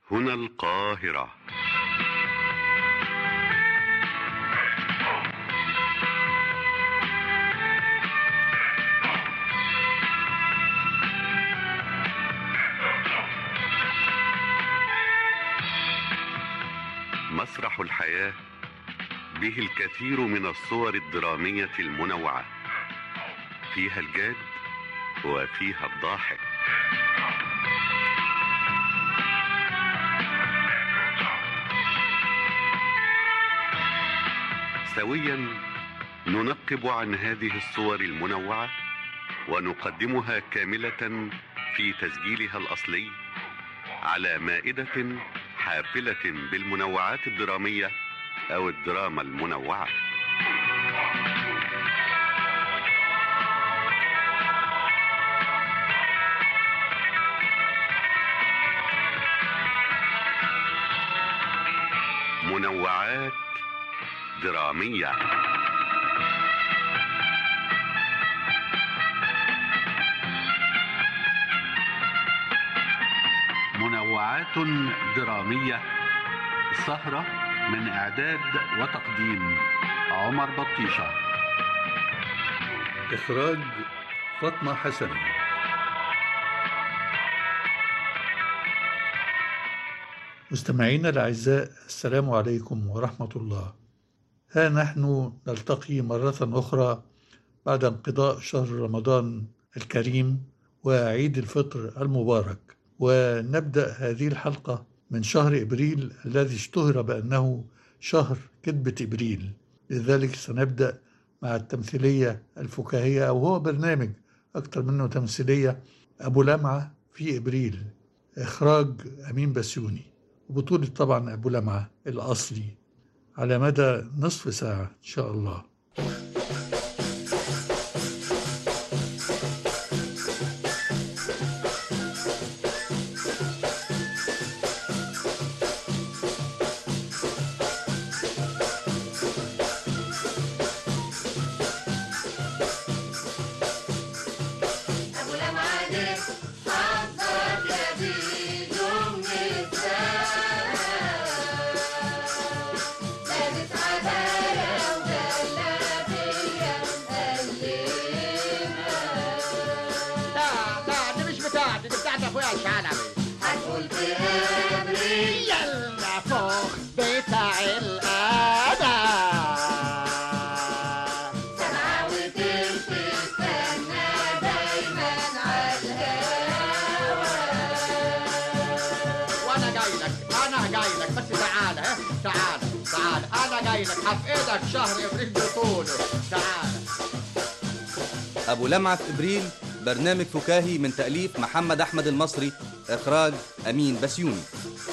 هنا القاهرة مسرح الحياة به الكثير من الصور الدرامية المنوعة فيها الجاد وفيها الضاحك سويا ننقب عن هذه الصور المنوعة ونقدمها كاملة في تسجيلها الأصلي على مائدة حافلة بالمنوعات الدرامية أو الدراما المنوعة منوعات درامية منوعات درامية سهرة من إعداد وتقديم عمر بطيشة إخراج فاطمة حسن مستمعينا الأعزاء السلام عليكم ورحمة الله ها نحن نلتقي مرة أخرى بعد انقضاء شهر رمضان الكريم وعيد الفطر المبارك ونبدأ هذه الحلقة من شهر إبريل الذي اشتهر بأنه شهر كذبة إبريل لذلك سنبدأ مع التمثيلية الفكاهية أو هو برنامج أكثر منه تمثيلية أبو لمعة في إبريل إخراج أمين بسيوني وبطولة طبعا أبو لمعة الأصلي على مدى نصف ساعة إن شاء الله أبو لمعة جه حظك يا بيدو من لابس عباية وجلابية لا لا دي مش بتاعتي دي بتاعت اخويا الشعلبي هتقول بأمري يا النافوخ بتاع الأدب سبعة وتلت استنى دايما عالهوا وانا جاي لك انا جاي لك بس تعالى ها تعالى تعالى انا جاي لك هفقدك شهر ابريل بطوله تعالى أبو لمعة في إبريل برنامج فكاهي من تأليف محمد أحمد المصري إخراج أمين بسيوني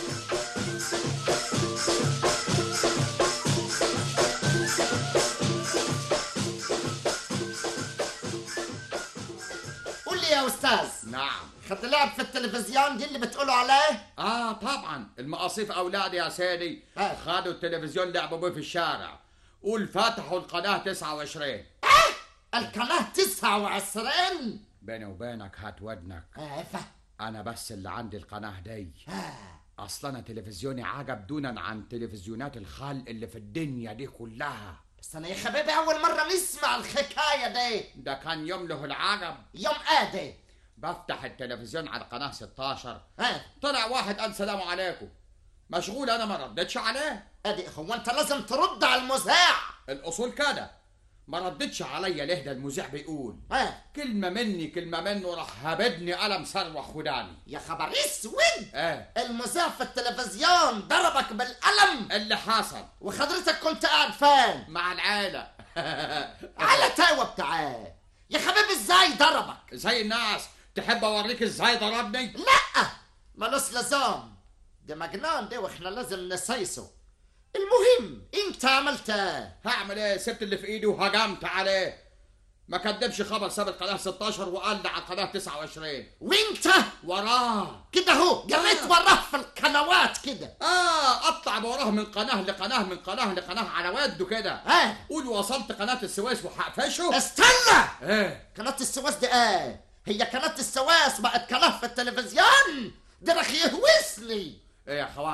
قول لي يا استاذ نعم خد لعب في التلفزيون دي اللي بتقولوا عليه اه طبعا المقاصيف اولادي يا سيدي آه. خدوا التلفزيون لعبوا بيه في الشارع قول فتحوا القناه 29 القناة 29 بيني وبينك هات ودنك آه فه انا بس اللي عندي القناه دي اصلا انا تلفزيوني عجب دونا عن تلفزيونات الخلق اللي في الدنيا دي كلها بس انا يا حبيبي اول مرة نسمع الحكاية دي ده كان يوم له العجب يوم ادي بفتح التلفزيون على القناه 16 ها طلع واحد قال سلام عليكم مشغول انا ما ردتش عليه ادي هو انت لازم ترد على المذيع الاصول كده ما ردتش عليا ليه ده المذيع بيقول ها كلمة مني كلمة منه راح هبدني قلم صروخ وداني يا خبر اسود ايه المذيع في التلفزيون ضربك بالقلم اللي حصل وحضرتك كنت قاعد فين مع العيلة على تاوة بتاعه يا حبيبي ازاي ضربك زي الناس تحب اوريك ازاي ضربني لا ملوش لزوم ده مجنون ده واحنا لازم نسيسه المهم انت عملت ايه هعمل ايه سبت اللي في ايدي وهجمت عليه ما كدبش خبر ساب القناة 16 وقال لي على القناة 29 وانت وراه كده اهو جريت وراه في القنوات كده اه اطلع بوراه من قناة لقناة من قناة لقناة على وده كده اه قول وصلت قناة السويس وهقفشه استنى ايه قناة السويس دي ايه هي قناة السويس بقت قناة في التلفزيون ده رح يهوسني ايه يا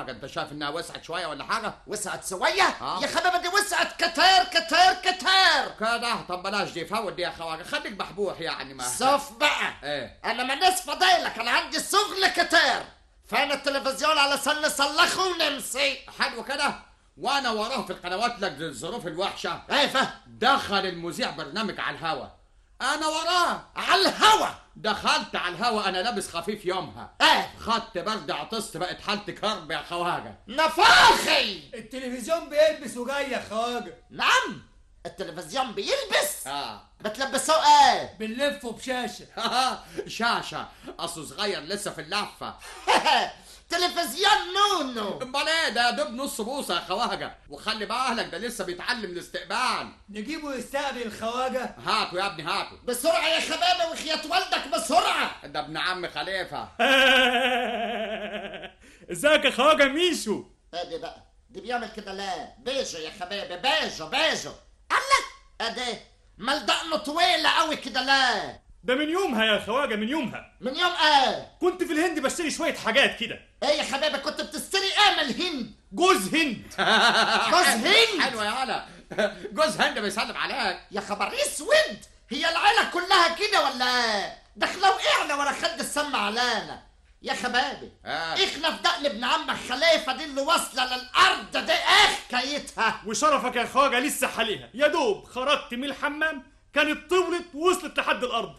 خواجه انت شايف انها وسعت شويه ولا حاجه وسعت سوية آه. يا حبيبي دي وسعت كتير كتير كتير كده طب بلاش دي فوت دي يا خواجه خليك محبوح يعني ما صف بقى ايه انا ما ناس فضايلك انا عندي شغل كتير فين التلفزيون علشان نصلحه ونمسي حلو كده وانا وراه في القنوات لك الظروف الوحشه ايه فا دخل المذيع برنامج على الهوا انا وراه على الهوا دخلت على الهوا انا لابس خفيف يومها ايه خدت برد عطست بقت حالتي كرب يا خواجه نفاخي التلفزيون بيلبس وجاي يا خواجه نعم التلفزيون بيلبس اه بتلبسوه ايه بنلفه بشاشه شاشه اصله صغير لسه في اللفه تلفزيون نونو امال ايه ده يا دوب نص بوصه يا خواجه وخلي بالك ده لسه بيتعلم الاستقبال نجيبه يستقبل الخواجه هاتوا يا ابني هاتوا بسرعة يا خبابة وخيات والدك بسرعة ده ابن عم خليفه ازيك يا خواجه ميشو ادي بقى دي بيعمل كده لا بيجو يا حبيبي بيجو بيجو الله ادي مال دقنه طويلة قوي كده لا ده من يومها يا خواجه من يومها من يوم ايه كنت في الهند بشتري شويه حاجات كده ايه يا حبيبي كنت بتشتري ايه من الهند جوز هند جوز هند حلوه يا هلا جوز هند بيسلم عليك يا خبر اسود هي العيلة كلها كده ولا ايه داخله وقعنا ورا خد السما علينا يا خبابي آه. اخنا في دقن ابن عمك خليفه دي اللي واصله للارض دي ايه حكايتها وشرفك يا خواجه لسه حاليها يا دوب خرجت من الحمام كانت طولت ووصلت لحد الارض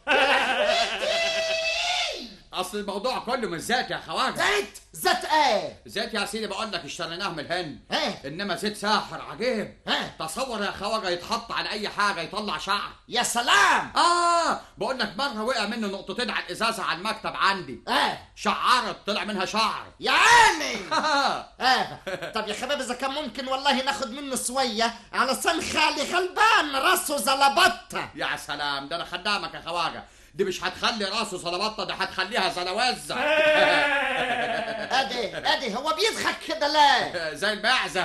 اصل الموضوع كله من زيت يا خواجه زيت زيت ايه زيت يا سيدي بقول لك اشتريناه من الهند ايه انما زيت ساحر عجيب ايه تصور يا خواجه يتحط على اي حاجه يطلع شعر يا سلام اه بقول لك مره وقع منه نقطتين على الازازه على المكتب عندي ايه شعرت طلع منها شعر يا عيني ايه طب يا خباب اذا كان ممكن والله ناخد منه شويه علشان خالي غلبان راسه زلبطه يا سلام ده انا خدامك يا خواجه دي مش هتخلي راسه صلبطه ده هتخليها زلوزه ادي ادي هو بيضحك كده ليه زي المعزه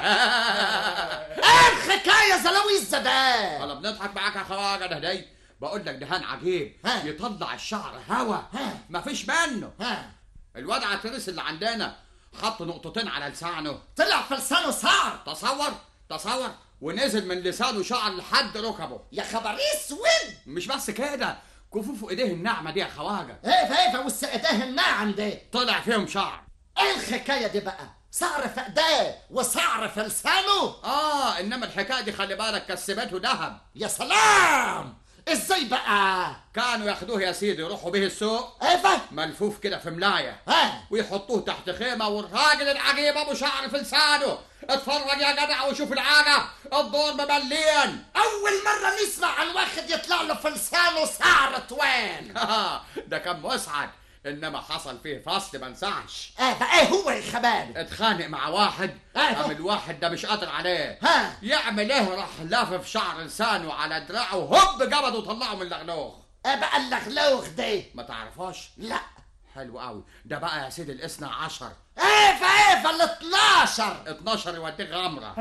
ايه الحكايه زلاويزه ده انا بنضحك معاك يا خواجه ده هدي بقول لك دهان عجيب ها. يطلع الشعر هوا ها. مفيش منه ها الواد عتريس اللي عندنا حط نقطتين على لسانه طلع في لسانه صعب تصور تصور ونزل من لسانه شعر لحد ركبه يا خبر اسود مش بس كده كفوف ايديه الناعمه دي يا خواجه ايه ايه والسقداه الناعم ده طلع فيهم شعر ايه الحكايه دي بقى صعر في ايديه وصعر في لسانه اه انما الحكايه دي خلي بالك كسبته ذهب يا سلام ازاي بقى كانوا ياخدوه يا سيدي يروحوا به السوق ايه ده ملفوف كده في ملايه ها ويحطوه تحت خيمه والراجل العجيب ابو شعر في لسانه اتفرج يا جدع وشوف العاجه الدور مملين اول مره نسمع عن واحد يطلع له في لسانه صعر طويل ده كان مسعد انما حصل فيه فصل ما انساش ايه ده ايه هو يا خباب اتخانق مع واحد أيوة. قام الواحد ده مش قادر عليه ها يعمل ايه راح لافف شعر لسانه على دراعه هوب جبده وطلعه من اللغلوغ ايه بقى اللغلوغ ده ما تعرفاش لا حلو قوي ده بقى يا سيدي الاثنى عشر ايه فايه ال 12 12 يوديك غمره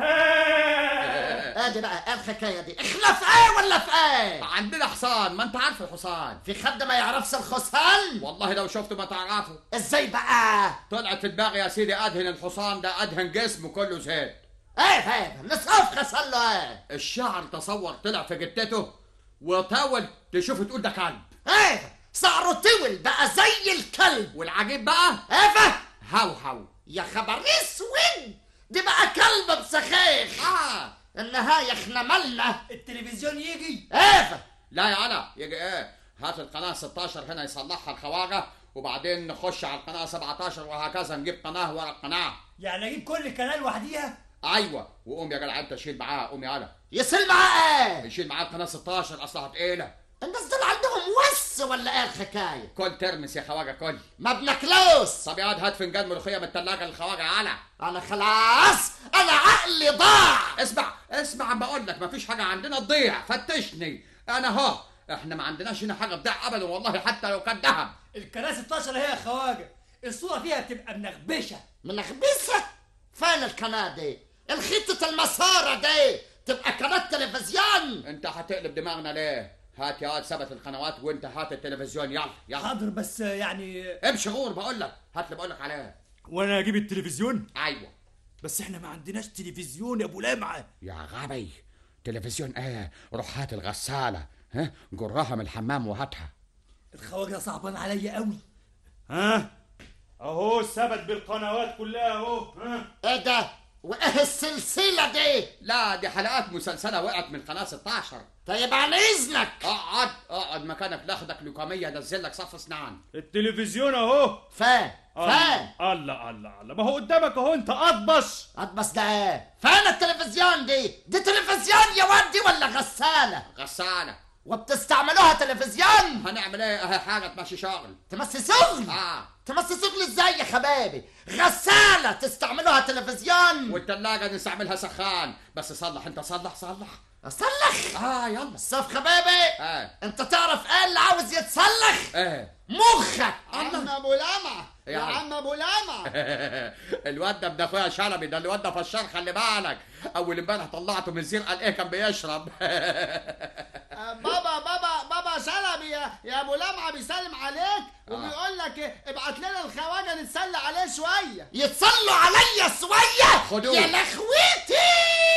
ادي بقى ايه الحكايه دي احنا في ايه ولا في ايه عندنا حصان ما انت عارف الحصان في حد ما يعرفش الخصال والله لو شفته ما تعرفه ازاي بقى طلعت في دماغي يا سيدي ادهن الحصان ده ادهن جسمه كله زيت ايه فايه نصف خصال له ايه الشعر تصور طلع في جتته وطول تشوفه تقول ده كلب ايه شعره طول بقى زي الكلب والعجيب بقى ايه فا هو هو يا خبر اسود دي بقى كلب بسخيخ آه. النهايه احنا مالنا التلفزيون يجي ايه فا لا يا انا يجي ايه هات القناه 16 هنا يصلحها الخواجه وبعدين نخش على القناه 17 وهكذا نجيب قناه ورا قناه يعني اجيب كل قناه لوحديها ايوه وقوم يا جدع انت شيل معاه قوم يا انا يصير معاه ايه يشيل معاه القناه 16 اصلها تقيله الناس دول عندهم وس ولا ايه الحكايه كل ترمس يا خواجه كل ما بناكلوش طب يا واد هات فنجان ملوخيه من الثلاجه للخواجه يا على انا خلاص انا عقلي ضاع اسمع اسمع عم بقول لك مفيش حاجه عندنا تضيع فتشني انا اهو احنا ما عندناش هنا حاجه تضيع ابدا والله حتى لو كان ذهب القناه 16 هي يا خواجه الصوره فيها بتبقى منغبشه منخبسه فين القناه دي الخطة المسارة دي تبقى قناة تلفزيون انت هتقلب دماغنا ليه هات يا واد ثبت القنوات وانت هات التلفزيون يلا يلا حاضر بس يعني امشي غور بقول لك هات اللي بقول لك عليه وانا اجيب التلفزيون ايوه بس احنا ما عندناش تلفزيون يا ابو لمعه يا غبي تلفزيون ايه روح هات الغسالة ها جرها من الحمام وهاتها الخواجه صعبان عليا قوي ها اهو ثبت بالقنوات كلها اهو ها ايه ده وايه السلسله دي لا دي حلقات مسلسلة وقعت من قناة 16 طيب عن اذنك اقعد اقعد مكانك لاخدك لوكامية نزل لك صف اسنان التلفزيون اهو فين فين الله الله الله الله ما هو قدامك اهو انت اطبش بس ده ايه فين التلفزيون دي دي تلفزيون يا ودي ولا غساله غسالة وبتستعملوها تلفزيون هنعمل ايه اهي حاجة تمشي شغل تمسي شغل اه تمسي شغل ازاي يا حبايبي غساله تستعملوها تلفزيون والتلاجة نستعملها سخان بس صلح انت صلح صلح اصلح اه يلا الصف حبايبي اه انت تعرف ايه اللي عاوز يتصلح ايه مخك الله. ابو لمعه يا عم. ابو لمعه الواد ده ابن اخويا شلبي ده الواد ده فشار خلي بالك اول امبارح طلعته من زير قال ايه كان بيشرب بابا بابا بابا شلبي يا, يا ابو لمعه بيسلم عليك وبيقول لك ابعت لنا الخواجه نتسلى عليه شويه يتصلوا عليا شويه خدوه. يا لخويتي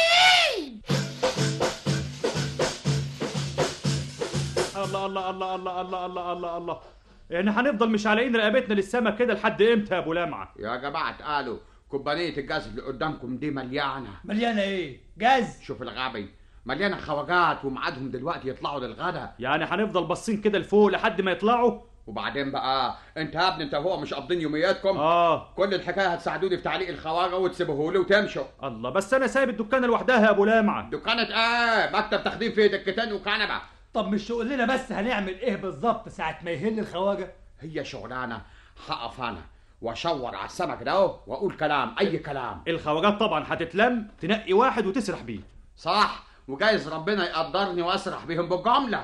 الله الله الله الله الله الله الله الله يعني هنفضل مش عالقين رقبتنا للسما كده لحد امتى يا ابو لمعه يا جماعه قالوا كوبانيه الجاز اللي قدامكم دي مليانه مليانه ايه جاز شوف الغبي مليانه خواجات وميعادهم دلوقتي يطلعوا للغدا يعني هنفضل باصين كده لفوق لحد ما يطلعوا وبعدين بقى انت يا ابني انت وهو مش قابضين يومياتكم اه كل الحكايه هتساعدوني في تعليق الخواجه وتسيبوه لي وتمشوا الله بس انا سايب الدكانه لوحدها يا ابو لمعه دكانة ايه مكتب تخديم فيه دكتين وكنبه طب مش تقول لنا بس هنعمل ايه بالظبط ساعه ما يهل الخواجه هي شغلانه هقف انا واشور على السمك ده اهو واقول كلام اي كلام الخواجات طبعا هتتلم تنقي واحد وتسرح بيه صح وجايز ربنا يقدرني واسرح بيهم بالجمله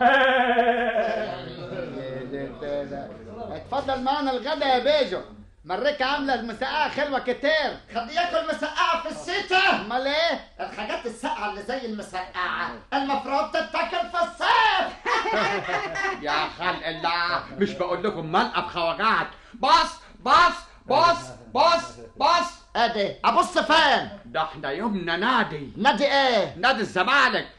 اتفضل معنا الغدا يا بيجو مريك عامله المسقعه حلوه كتير خد ياكل مسقعه في الشتاء امال ايه الحاجات الساقعه اللي زي المسقعه المفروض تتاكل في الصيف يا خلق الله مش بقول لكم منقب خواجات بص بص بص بص بص ادي ابص فين ده احنا يومنا نادي نادي ايه نادي الزمالك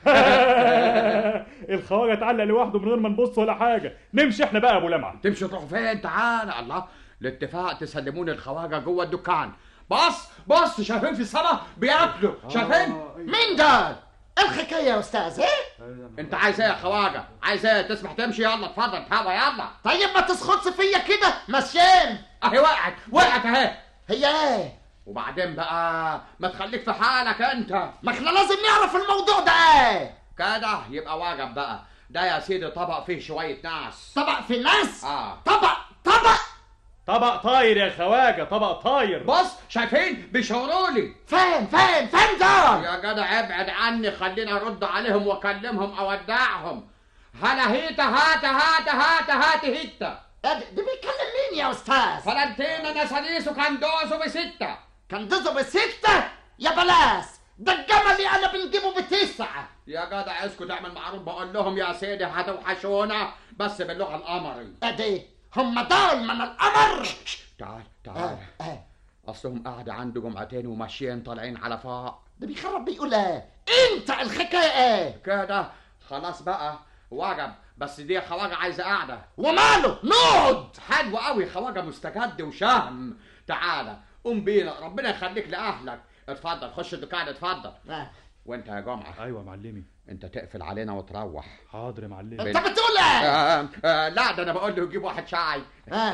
الخواجه اتعلق لوحده من غير ما نبص ولا حاجه نمشي احنا بقى يا ابو لمعه تمشوا تروحوا فين تعال الله الاتفاق تسلموني الخواجه جوه الدكان بص بص شايفين في السما بياكلوا شايفين مين دول الحكايه يا استاذ ايه انت عايز ايه يا خواجه عايز ايه تسمح تمشي يلا اتفضل هوا يلا طيب ما تسخطش فيا كده ماشيين اهي وقعت وقعت اهي هي ايه وبعدين بقى ما تخليك في حالك انت ما احنا لازم نعرف الموضوع ده ايه كده يبقى واجب بقى ده يا سيدي طبق فيه شويه ناس طبق في الناس اه طبق طبق طبق طاير يا خواجه طبق طاير بص شايفين بيشاوروا لي فين فين فين دول يا جدع ابعد عني خليني ارد عليهم واكلمهم اودعهم هلا هيتا هاتا هاتا هاتا هاتي هيتا ده ده بيتكلم مين يا استاذ فلنتينا نساليسو كاندوزو بستة كان دزو بستة يا بلاس ده الجمل اللي انا بنجيبه بتسعة يا جدع اسكت اعمل معروف بقول لهم يا سيدي هتوحشونا بس باللغه القمري ادي هم دول من القمر تعال تعال اه اه اصلهم قاعدة عنده جمعتين وماشيين طالعين على فوق ده بيخرب بيقول ايه انت الحكايه ايه كده خلاص بقى وجب بس دي خواجه عايزه قاعده وماله نقعد حلو قوي خواجه مستجد وشهم تعالى قوم بينا ربنا يخليك لاهلك اتفضل خش الدكان اتفضل آه. وانت يا جمعه ايوه يا معلمي انت تقفل علينا وتروح حاضر يا معلمي انت بتقول ايه آه آه لا ده انا بقول له يجيب واحد شاي آه.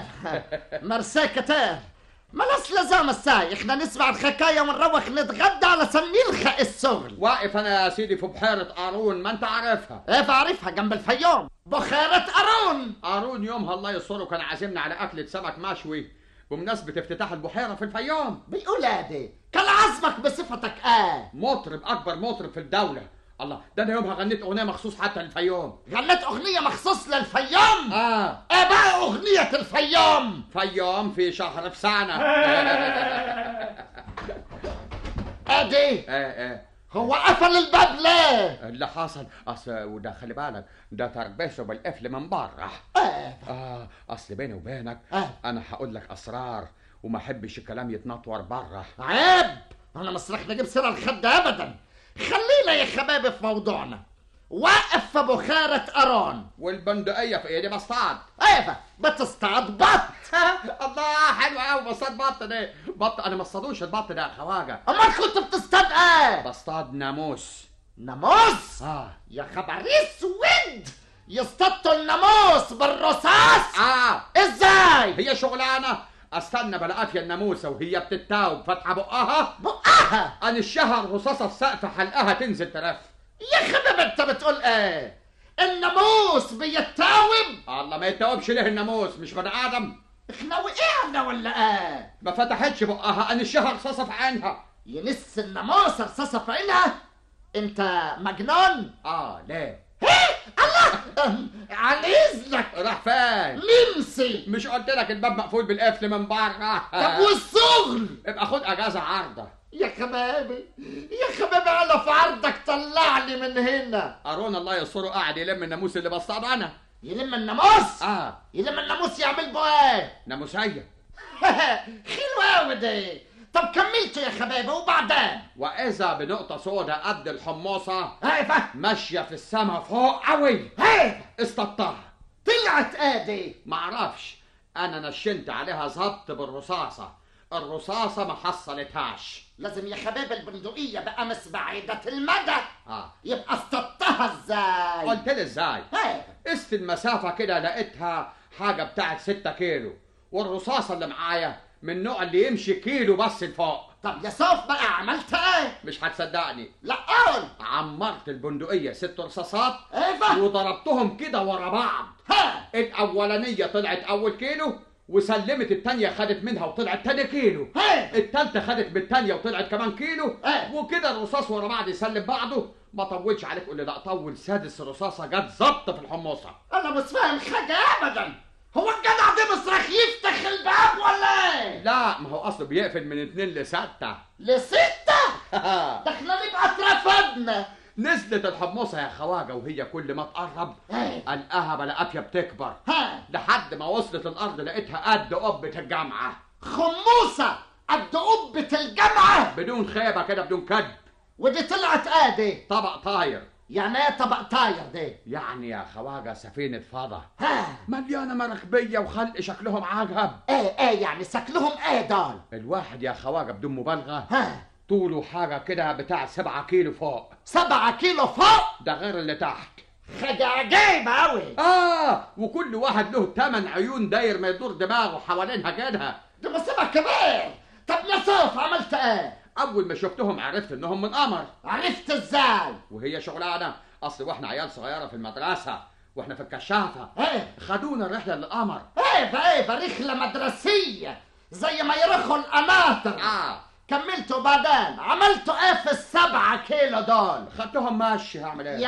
مرسي كتير ملاش لزام الساي احنا نسمع الحكايه ونروح نتغدى علشان نلحق الشغل واقف انا يا سيدي في بحيره قارون ما انت عارفها ايه بعرفها جنب الفيوم بخيرة قارون قارون يومها الله يستره كان عازمنا على اكله سمك مشوي بمناسبه افتتاح البحيره في الفيوم بيقول ايه دي كان عزمك بصفتك ايه مطرب اكبر مطرب في الدوله الله ده انا يومها غنيت اغنيه مخصوص حتى للفيوم غنيت اغنيه مخصوص للفيوم اه ايه بقى اغنيه الفيوم فيوم في شهر في سنه ادي ايه ايه هو قفل الباب ليه اللي حصل اصل وده خلي بالك ده تربسه بالقفل من بره ايه اه اصل بيني وبينك آه. انا هقول لك اسرار وما احبش الكلام يتنطور بره عيب انا مش راح نجيب سيره الخد ابدا خلينا يا خبابي في موضوعنا واقف في بخارة أرون والبندقيه في ايدي بصطاد ايوه بتصطاد بط الله حلو قوي بصطاد بط ده بط انا ما اصطادوش البط ده يا خواجه امال كنت بتصطاد ايه بصطاد ناموس ناموس اه يا خبر اسود يصطادوا الناموس بالرصاص اه ازاي هي شغلانه استنى بلاقيها في الناموسه وهي بتتاوب فاتحه بقها بقها انا الشهر رصاصه في سقف حلقها تنزل تلف يا خباب انت بتقول ايه الناموس بيتاوب الله ما يتاوبش ليه الناموس مش بني ادم احنا وقعنا ولا ايه ما فتحتش بقها انا الشهر رصاصه في عينها ينس الناموس رصاصة في عينها انت مجنون اه ليه أم، على اذنك راح فين نمسي مش قلت لك الباب مقفول بالقفل من بره طب والشغل ابقى خد اجازه عارضه يا خبابي يا خبابي انا في عرضك طلعني من هنا قارون الله يستره قاعد يلم الناموس اللي بصطاد انا يلم الناموس اه يلم الناموس يعمل بو ايه ناموسيه حلو قوي ده طب كملته يا خبابي وبعدين واذا بنقطه سودا قد الحموصه ايوه ماشيه في السما فوق قوي هي اصطدتها طلعت ادي معرفش انا نشنت عليها ظبط بالرصاصه الرصاصه ما حصلتهاش لازم يا خبابي البندقية بقى مش بعيدة المدى اه يبقى اصطدتها ازاي قلت لي ازاي هي قست المسافه كده لقيتها حاجه بتاعت 6 كيلو والرصاصه اللي معايا من النوع اللي يمشي كيلو بس لفوق طب يا صوف بقى عملت ايه مش هتصدقني لا قول عمرت البندقيه ست رصاصات ايوه وضربتهم كده ورا بعض ها الاولانيه طلعت اول كيلو وسلمت التانية خدت منها وطلعت تاني كيلو هي التالتة خدت بالتانية وطلعت كمان كيلو إيه. وكده الرصاص ورا بعض يسلم بعضه ما طولش عليك قول لي لا طول سادس رصاصة جت ظبط في الحموصة انا مش فاهم حاجة ابدا هو الجدع ده مش راح يفتح الباب ولا ايه لا ما هو اصله بيقفل من اتنين لستة لستة ده احنا نبقى اترفدنا نزلت الحموصة يا خواجة وهي كل ما تقرب إيه. القاها بلاقيها بتكبر ها لحد ما وصلت الارض لقيتها قد قبة الجامعة خموسة قد قبة الجامعة بدون خيبة كده بدون كد ودي طلعت ادي طبق طاير يعني ايه طبق طاير ده يعني يا خواجة سفينة فضة ها مليانة مراكبية وخلق شكلهم عجب ايه ايه يعني شكلهم ايه دول الواحد يا خواجة بدون مبالغة ها طوله حاجة كده بتاع سبعة كيلو فوق سبعة كيلو فوق ده غير اللي تحت حاجة عجيبة أوي آه وكل واحد له تمن عيون داير ما يدور دماغه حوالينها كده ده مصيبة كبير طب يا صوف عملت ايه أول ما شفتهم عرفت إنهم من قمر عرفت ازاي وهي شغلانة أصل وإحنا عيال صغيرة في المدرسة وإحنا في الكشافة ايه خدونا الرحلة للقمر ايه ايه رحلة مدرسية زي ما يرخوا القناطر آه كملتوا بعدين عملتوا ايه في السبعة كيلو دول خدتهم ماشي هعمل إيه يا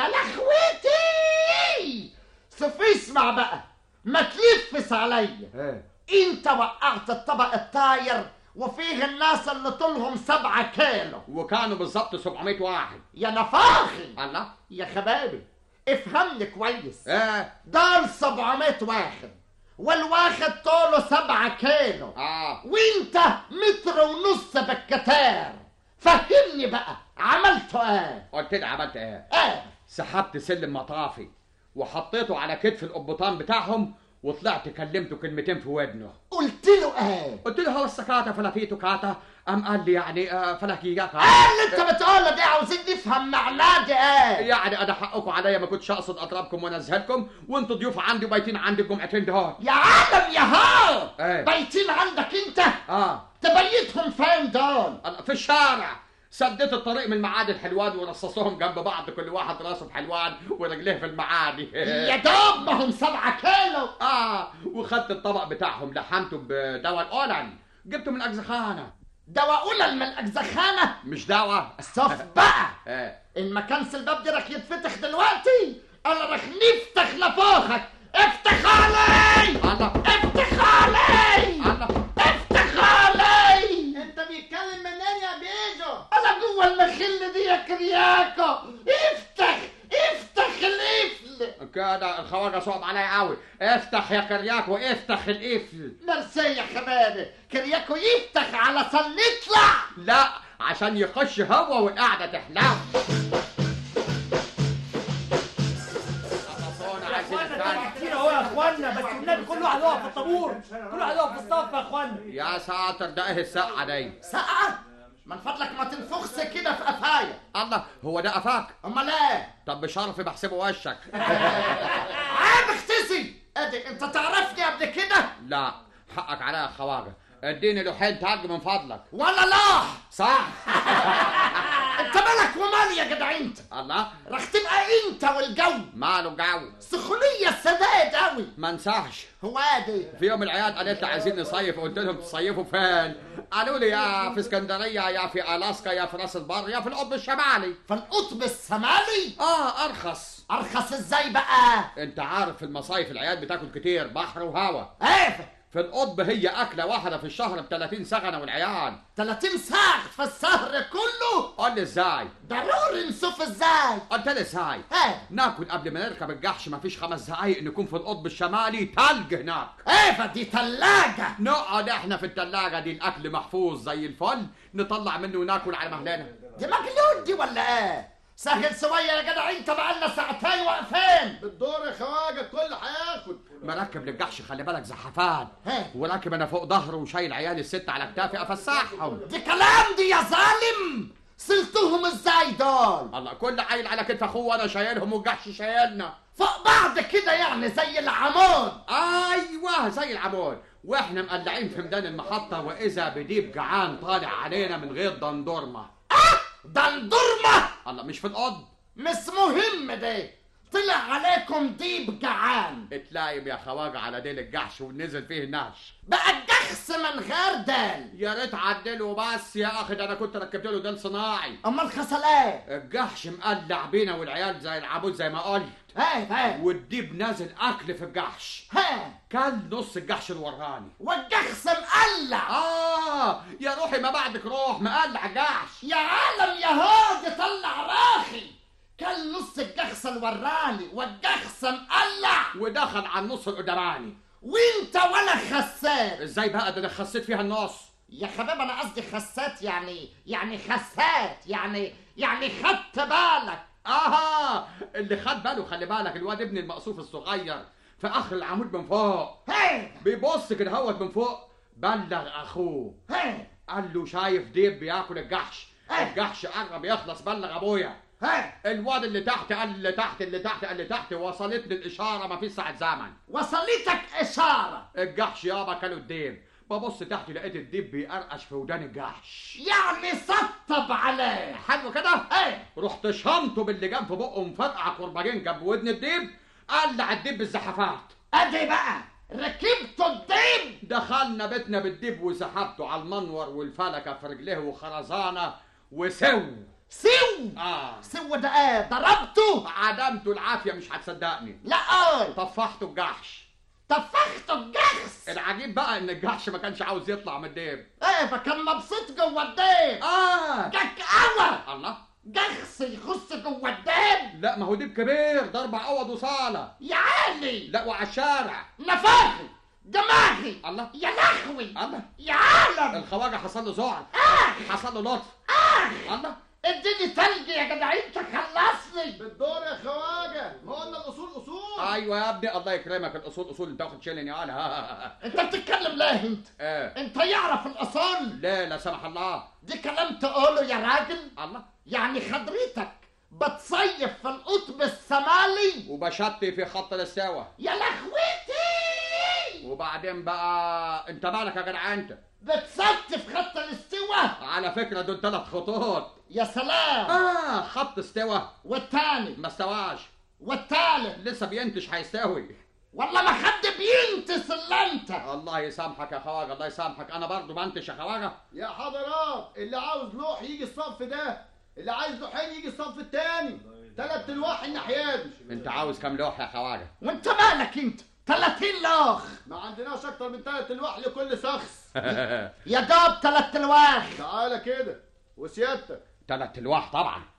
لخوتي شوف اسمع بقى ما تلفس عليا إيه انت وقعت الطبق الطاير وفيه الناس اللي طولهم سبعة كيلو وكانوا بالظبط 700 واحد يا نفاخي الله يا خبابي افهمني كويس إيه دول 700 واحد والواحد طوله سبعة كيلو آه وانت متر ونص بالكتار فهمني بقى عملتوا ايه قلت لي عملت إيه ايه سحبت سلم مطافي وحطيته على كتف القبطان بتاعهم وطلعت كلمته كلمتين في ودنه قلت له ايه قلت له هو السكاتة فلافيتو كاتا أم قال لي يعني آه فلاكياكا ايه اللي انت بتقوله ده عاوزين نفهم معناه ده ايه يعني انا حقكم عليا ما كنتش اقصد اضربكم وانزهلكم وانتوا ضيوف عندي وبايتين عندي الجمعتين دول يا عالم يا هو ايه بايتين عندك انت اه تبيتهم فين دول أنا في الشارع سديت الطريق من معادي حلوان ورصصوهم جنب بعض كل واحد راسه في حلوان ورجليه في المعادي يا دوب ما هم سبعة كيلو اه وخدت الطبق بتاعهم لحمته بدواء الاولن جبته من اجزخانه دواء قلل من اجزخانة مش دواء صف بقى ايه ان ما كانش الباب ده رح يتفتح دلوقتي انا رح نفتح لفوخك افتح علي الله افتح علي الله افتح علي انت بيتكلم منين يا بيجو انا جوه المخل دي يا كرياكو افتح افتح القفل كده الخواجه صعب عليا قوي افتح يا كرياك وافتح القفل ميرسي يا حبايبي كرياكو يفتح على صن نطلع لا عشان يخش هو والقعده تحلو يا اخوانا ده كتير اهو يا اخوانا بس النبي كل واحد يقف في الطابور كل واحد يقف في الصف يا اخوانا يا ساتر ده ايه السقعه دي ساعة من فضلك ما تنفخش كده في قفايا الله هو ده قفاك امال ايه طب بشرفي بحسبه وشك عيب اختسي ادي انت تعرفني قبل كده لا حقك عليا يا خواجه اديني لوحين تاج من فضلك ولا لا صح انت مالك ومال يا جدع انت الله راح تبقى انت والجو ماله جو سخونية السداد قوي ما انساش هو ادي في يوم العياد قالت لي عايزين نصيف قلت لهم تصيفوا فين قالوا لي يا في اسكندريه يا في الاسكا يا في راس البر يا في القطب الشمالي فالقطب الشمالي اه ارخص ارخص ازاي بقى انت عارف في المصايف العيال بتاكل كتير بحر وهوا ايه في القطب هي اكله واحده في الشهر ب 30 سغنه والعيال 30 ساعة في السهر كله قول لي ازاي ضروري نشوف ازاي قلت لي ازاي ايه ناكل قبل ما نركب الجحش مفيش خمس دقايق نكون في القطب الشمالي تلج هناك ايه فدي تلاجة نقعد احنا في التلاجة دي الاكل محفوظ زي الفل نطلع منه وناكل على مهلنا دي مجنون دي ولا ايه سهل شوية يا جدع انت بقالنا ساعتين واقفين بالدور يا خواجه الكل هياخد مركب للجحش خلي بالك زحفان ايه وراكب انا فوق ظهره وشايل عيال الست على كتافي افسحهم دي كلام دي يا ظالم سلتهم ازاي دول الله كل عيل على كتف اخوه وانا شايلهم والجحش شايلنا فوق بعض كده يعني زي العمود ايوه زي العمود واحنا مقلعين في ميدان المحطه واذا بديب جعان طالع علينا من غير دندورمه دندرمة الله مش في القطب مش مهم ده طلع عليكم ديب جعان اتلايم يا خواجه على ديل الجحش ونزل فيه النهش بقى الجخس من غير دال يا ريت عدله بس يا اخي ده انا كنت ركبت له ديل صناعي امال خسل ايه الجحش مقلع بينا والعيال زي العبود زي ما قلت ايه ايه والديب نازل اكل في الجحش ها كل نص الجحش الوراني والجخس مقلع اه يا روحي ما بعدك روح مقلع جحش يا عالم يا هادي طلع راخي كل نص الجخس الوراني والجخس مقلع ودخل على النص القدراني وانت ولا خسات ازاي بقى ده انا خسيت فيها النص يا حبيبي انا قصدي خسات يعني يعني خسات يعني يعني خدت بالك اها اللي خد باله خلي بالك الواد ابن المقصوف الصغير في اخر العمود من فوق هي بيبص كده هوت من فوق بلغ اخوه هي قال له شايف ديب بياكل الجحش إيه. الجحش قرب يخلص بلغ ابويا هي الواد اللي تحت قال اللي تحت اللي تحت قال اللي تحت وصلتني الاشاره ما في ساعه زمن وصلتك اشاره الجحش يابا كانوا الديب ببص تحت لقيت الديب بيقرقش في ودان الجحش يعني سطب عليه حلو كده ايه رحت شنطه باللي جنب بقه مفرقع كرباجين جنب ودن الديب قلع الديب بالزحفات ادي بقى ركبت الديب دخلنا بيتنا بالديب وسحبته على المنور والفلكه في رجليه وخرزانه وسو سو اه سو ده ايه ضربته عدمته العافيه مش هتصدقني لا قول طفحته الجحش طفخته الجخس العجيب بقى ان الجحش ما كانش عاوز يطلع من الديب ايه فكان مبسوط جوه الديب اه جاك قوى الله جخس يخص جوه الديب لا ما هو ديب كبير ده اربع اوض وصاله يا عالي لا وعلى الشارع نفاخي دماغي الله يا لهوي الله يا عالم الخواجه حصل له ذعر حصل له لطف الله اديني تلج يا جدع انت خلصني بالدور يا خواجه ما قلنا الاصول اصول ايوه يا ابني الله يكرمك الاصول اصول انت واخد شيلن يا عيال انت بتتكلم ليه انت ايه انت يعرف الاصول لا لا سمح الله دي كلام تقوله يا راجل الله يعني خضرتك بتصيف في القطب الشمالي وبشطي في خط الاستوى يا لهوتي وبعدين بقى انت مالك يا جدع انت بتصيف في خط الاستواء على فكره دول ثلاث خطوط يا سلام اه خط استوى والتاني ما استواش والتالت لسه بينتش هيستوي والله ما حد بينتس الا انت الله يسامحك يا خواجه الله يسامحك انا برضو بنتش يا خواجه يا حضرات اللي عاوز لوح يجي الصف ده اللي عايز لوحين يجي الصف التاني تلات الواح الناحيه دي انت عاوز كام لوح يا خواجه وانت مالك انت 30 لوخ ما عندناش اكتر من تلات الواح لكل شخص يا دوب تلات الواخ تعالى كده وسيادتك تلات الواح طبعا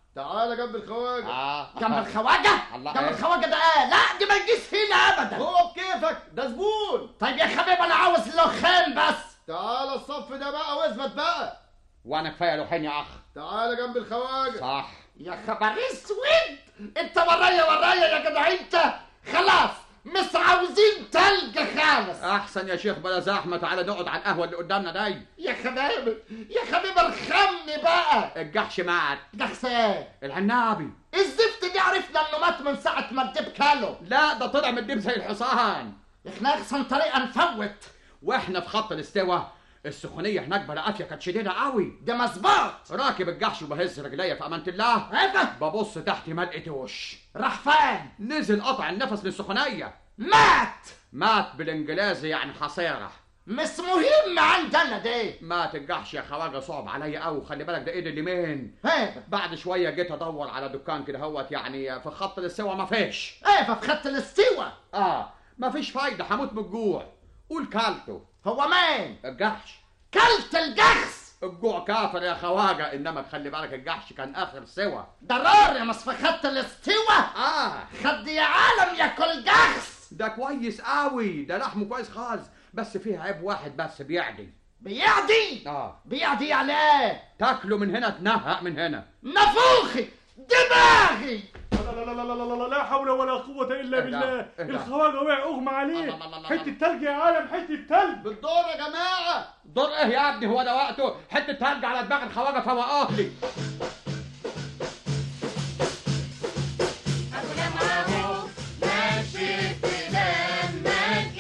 تعالى جنب الخواجه اه جنب الخواجه الله جنب إيه؟ الخواجه ده ايه لا دي ما تجيش هنا ابدا هو بكيفك ده زبون طيب يا حبيبي انا عاوز لوخين بس تعالى الصف ده بقى واثبت بقى وانا كفايه لوحين يا اخ تعالى جنب الخواجه صح يا خبر اسود انت ورايا ورايا يا جدع انت خلاص مش عاوزين تلج خالص احسن يا شيخ بلا زحمه تعالى نقعد على القهوه اللي قدامنا دي يا حبيبي يا حبيبي ارحمني بقى الجحش مات ده حسين العنابي الزفت دي عرفنا انه مات من ساعة ما الدب كاله لا ده طلع من الدب زي الحصان احنا احسن طريقة نفوت واحنا في خط الاستواء السخونيه هناك بلا افيه كانت شديده قوي ده مظبوط راكب الجحش وبهز رجليا في امان الله ايه ده ببص تحت ما لقيتوش راح فين نزل قطع النفس من السخونيه مات مات بالانجليزي يعني حصيره مش مهم عندنا دي مات الجحش يا خواجه صعب عليا قوي خلي بالك ده ايد اليمين ايه بعد شويه جيت ادور على دكان كده هوت يعني في خط الاستوا ما فيش ايه ففي خط الاستوى اه ما فيش فايده هموت من الجوع قول كلته هو مين الجحش كلت الجخس الجوع كافر يا خواجه انما خلي بالك الجحش كان اخر سوا ضرار يا مش في خط الاستوى اه خد يا عالم ياكل جخس ده كويس قوي ده لحمه كويس خالص بس فيه عيب واحد بس بيعدي بيعدي اه بيعدي على ايه تاكله من هنا تنهق من هنا نفوخي دماغي لا لا لا لا لا لا لا حول ولا قوة إلا اهدى، بالله اهدى. الخواجة وقع أغمى عليه الله، الله، الله، حتة تلج يا عالم حتة تلج بالدور يا جماعه دور ايه يا ابني هو ده وقته حته تلج على دماغ الخواجه فوقاه لي أبو لمعه ماشي في دمك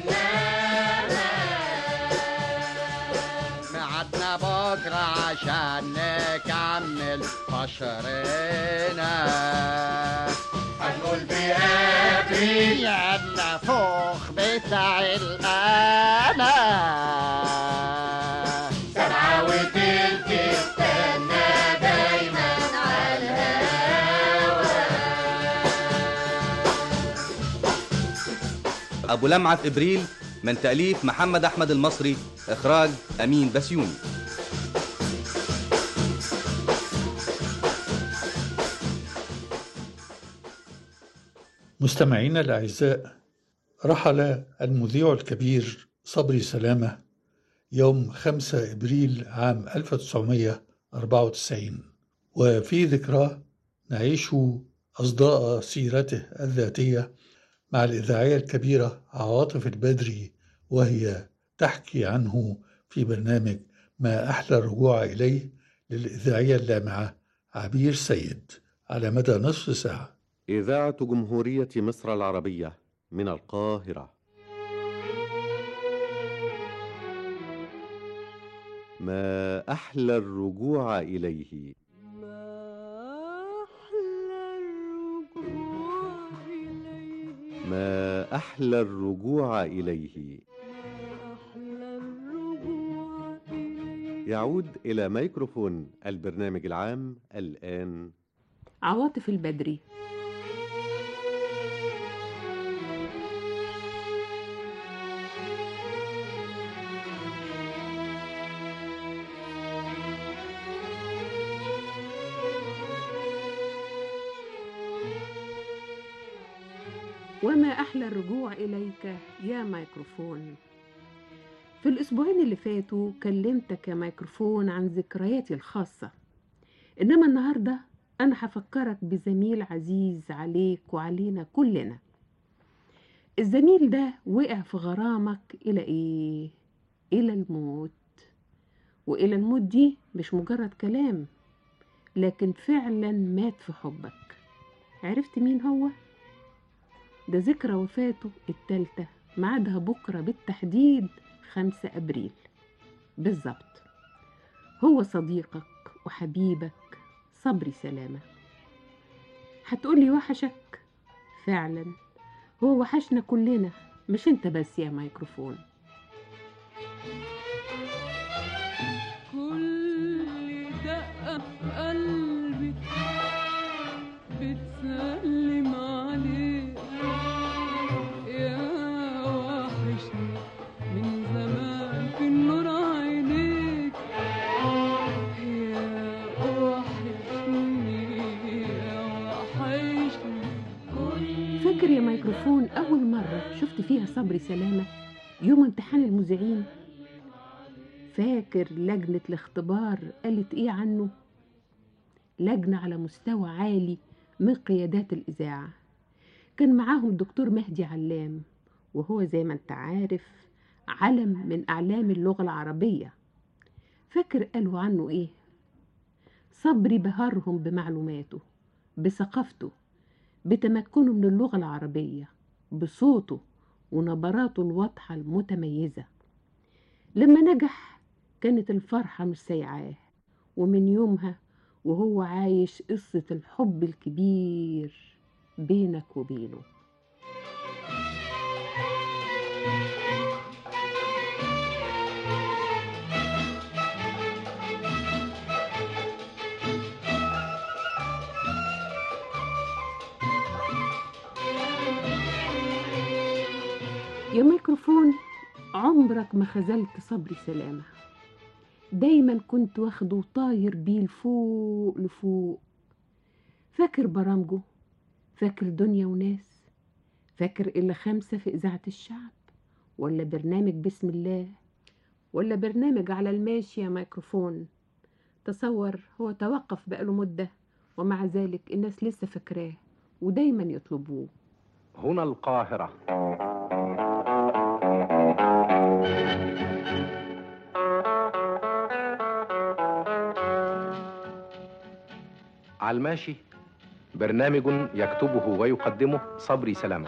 النار ميعادنا بكره عشان نكمل قشرنا هنقول بأبريل يا النفوخ بتاع الأنا سبعة وتلت استنى دايما على الهوا أبو لمعة في إبريل من تأليف محمد أحمد المصري إخراج أمين بسيوني مستمعينا الأعزاء رحل المذيع الكبير صبري سلامة يوم 5 إبريل عام 1994 وفي ذكراه نعيش أصداء سيرته الذاتية مع الإذاعية الكبيرة عواطف البدري وهي تحكي عنه في برنامج ما أحلى الرجوع إليه للإذاعية اللامعة عبير سيد على مدى نصف ساعة إذاعة جمهورية مصر العربية من القاهرة ما أحلى الرجوع إليه ما أحلى الرجوع إليه يعود إلى ميكروفون البرنامج العام الآن عواطف البدري وما أحلى الرجوع إليك يا ميكروفون في الأسبوعين اللي فاتوا كلمتك يا ميكروفون عن ذكرياتي الخاصة إنما النهاردة أنا هفكرك بزميل عزيز عليك وعلينا كلنا الزميل ده وقع في غرامك إلى إيه؟ إلى الموت وإلى الموت دي مش مجرد كلام لكن فعلا مات في حبك عرفت مين هو؟ ده ذكرى وفاته التالتة ميعادها بكرة بالتحديد خمسة أبريل بالظبط هو صديقك وحبيبك صبري سلامة هتقولي وحشك فعلا هو وحشنا كلنا مش انت بس يا ميكروفون كل دقة في قلبي بتسلم عليك يا وحشني من زمان في النور عينيك يا وحشني ميكروفون أول مرة شفت فيها صبري سلامة يوم امتحان المذيعين فاكر لجنة الاختبار قالت إيه عنه لجنة على مستوى عالي من قيادات الإذاعة كان معاهم الدكتور مهدي علام وهو زي ما انت عارف علم من أعلام اللغة العربية فاكر قالوا عنه إيه صبري بهرهم بمعلوماته بثقافته بتمكنه من اللغة العربية بصوته ونبراته الواضحة المتميزة لما نجح كانت الفرحة مش سيعاه ومن يومها وهو عايش قصة الحب الكبير بينك وبينه يا ميكروفون عمرك ما خذلت صبري سلامة دايما كنت واخده وطاير بيه لفوق لفوق فاكر برامجه فاكر دنيا وناس فاكر إلا خمسة في إذاعة الشعب ولا برنامج بسم الله ولا برنامج على الماشي يا ميكروفون تصور هو توقف بقاله مدة ومع ذلك الناس لسه فاكراه ودايما يطلبوه هنا القاهرة على الماشي برنامج يكتبه ويقدمه صبري سلامة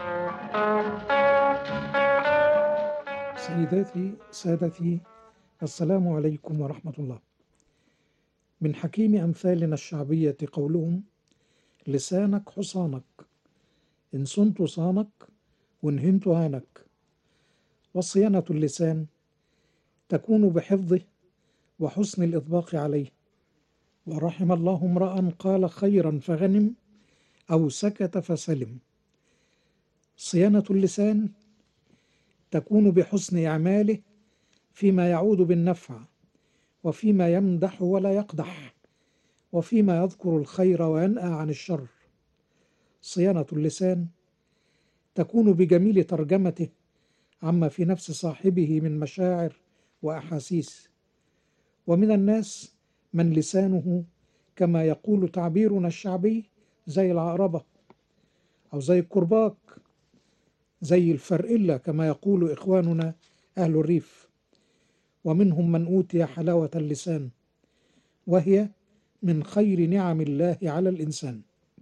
سيداتي سادتي السلام عليكم ورحمة الله من حكيم أمثالنا الشعبية قولهم لسانك حصانك إن صنت صانك وإن هنت هانك وصيانة اللسان تكون بحفظه وحسن الإطباق عليه ورحم الله امرأ قال خيرا فغنم أو سكت فسلم صيانة اللسان تكون بحسن إعماله فيما يعود بالنفع وفيما يمدح ولا يقدح وفيما يذكر الخير وينأى عن الشر صيانة اللسان تكون بجميل ترجمته عما في نفس صاحبه من مشاعر وأحاسيس ومن الناس من لسانه كما يقول تعبيرنا الشعبي زي العقربة أو زي الكرباك زي الفرقلة كما يقول إخواننا أهل الريف ومنهم من أوتي حلاوة اللسان وهي من خير نعم الله على الإنسان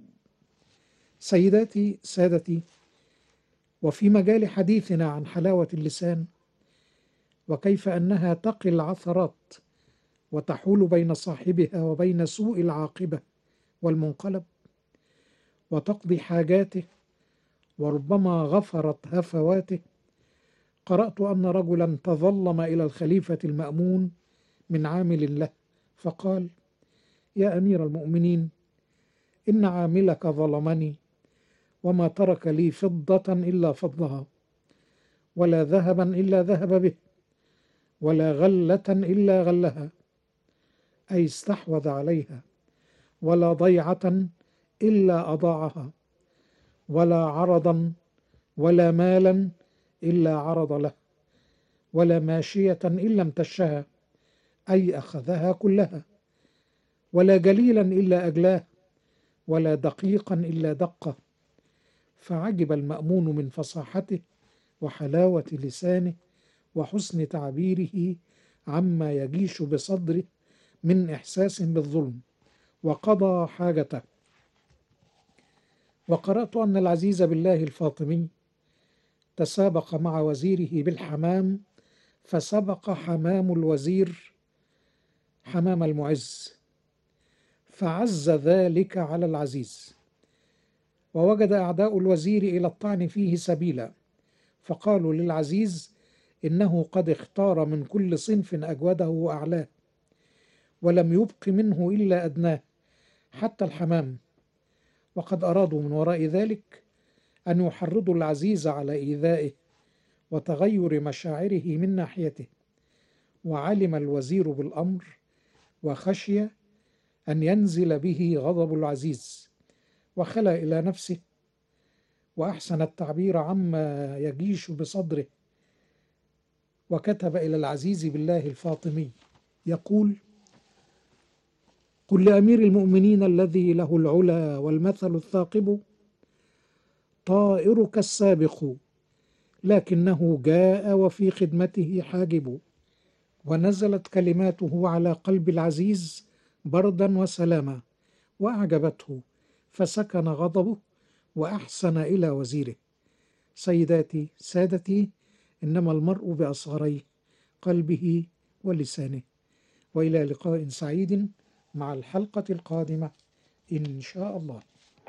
سيداتي سادتي وفي مجال حديثنا عن حلاوة اللسان وكيف أنها تقي العثرات وتحول بين صاحبها وبين سوء العاقبة والمنقلب وتقضي حاجاته وربما غفرت هفواته قرأت أن رجلا تظلم إلى الخليفة المأمون من عامل له فقال يا أمير المؤمنين إن عاملك ظلمني وما ترك لي فضة إلا فضها ولا ذهبا إلا ذهب به ولا غلة إلا غلها أي استحوذ عليها ولا ضيعة إلا أضاعها ولا عرضا ولا مالا إلا عرض له ولا ماشية إلا امتشها أي أخذها كلها ولا جليلا إلا أجلاه ولا دقيقا إلا دقه فعجب المأمون من فصاحته وحلاوة لسانه وحسن تعبيره عما يجيش بصدره من إحساس بالظلم وقضى حاجته وقرأت أن العزيز بالله الفاطمي تسابق مع وزيره بالحمام فسبق حمام الوزير حمام المعز فعز ذلك على العزيز ووجد أعداء الوزير إلى الطعن فيه سبيلا فقالوا للعزيز إنه قد اختار من كل صنف أجوده وأعلاه ولم يبق منه إلا أدناه حتى الحمام وقد أرادوا من وراء ذلك أن يحرضوا العزيز على إيذائه وتغير مشاعره من ناحيته وعلم الوزير بالأمر وخشي أن ينزل به غضب العزيز وخلى إلى نفسه وأحسن التعبير عما يجيش بصدره وكتب إلى العزيز بالله الفاطمي يقول قل لأمير المؤمنين الذي له العلا والمثل الثاقب طائرك السابق لكنه جاء وفي خدمته حاجب ونزلت كلماته على قلب العزيز بردا وسلاما وأعجبته فسكن غضبه وأحسن إلى وزيره سيداتي سادتي إنما المرء بأصغريه قلبه ولسانه وإلى لقاء سعيد مع الحلقة القادمة إن شاء الله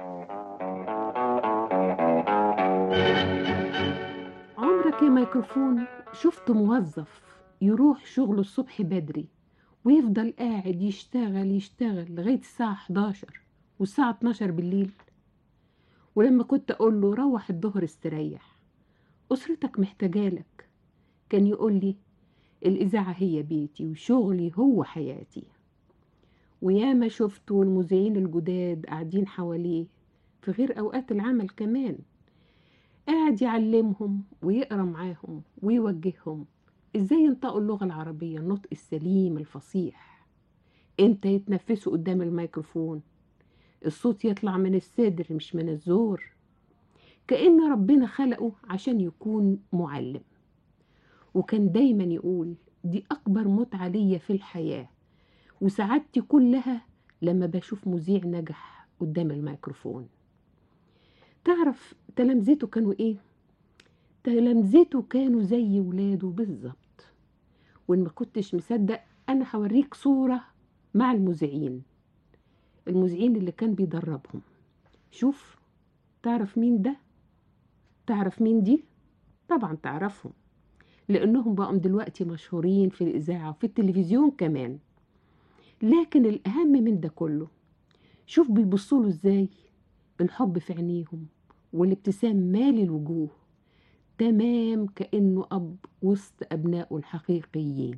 عمرك يا ميكروفون شفت موظف يروح شغله الصبح بدري ويفضل قاعد يشتغل يشتغل لغاية الساعة 11 والساعة 12 بالليل ولما كنت أقول له روح الظهر استريح أسرتك محتاجالك كان يقول لي الإذاعة هي بيتي وشغلي هو حياتي وياما شفته المذيعين الجداد قاعدين حواليه في غير أوقات العمل كمان قاعد يعلمهم ويقرا معاهم ويوجههم ازاي ينطقوا اللغة العربية النطق السليم الفصيح امتى يتنفسوا قدام الميكروفون الصوت يطلع من الصدر مش من الزور كأن ربنا خلقه عشان يكون معلم وكان دايما يقول دي أكبر متعة ليا في الحياة وسعادتي كلها لما بشوف مذيع نجح قدام الميكروفون تعرف تلامذته كانوا ايه تلامذته كانوا زي ولاده بالظبط وان ما كنتش مصدق انا هوريك صورة مع المذيعين المذيعين اللي كان بيدربهم شوف تعرف مين ده تعرف مين دي طبعا تعرفهم لانهم بقوا دلوقتي مشهورين في الاذاعة وفي التلفزيون كمان لكن الاهم من ده كله شوف بيبصوا له ازاي الحب في عينيهم والابتسام مالي الوجوه تمام كأنه أب وسط أبنائه الحقيقيين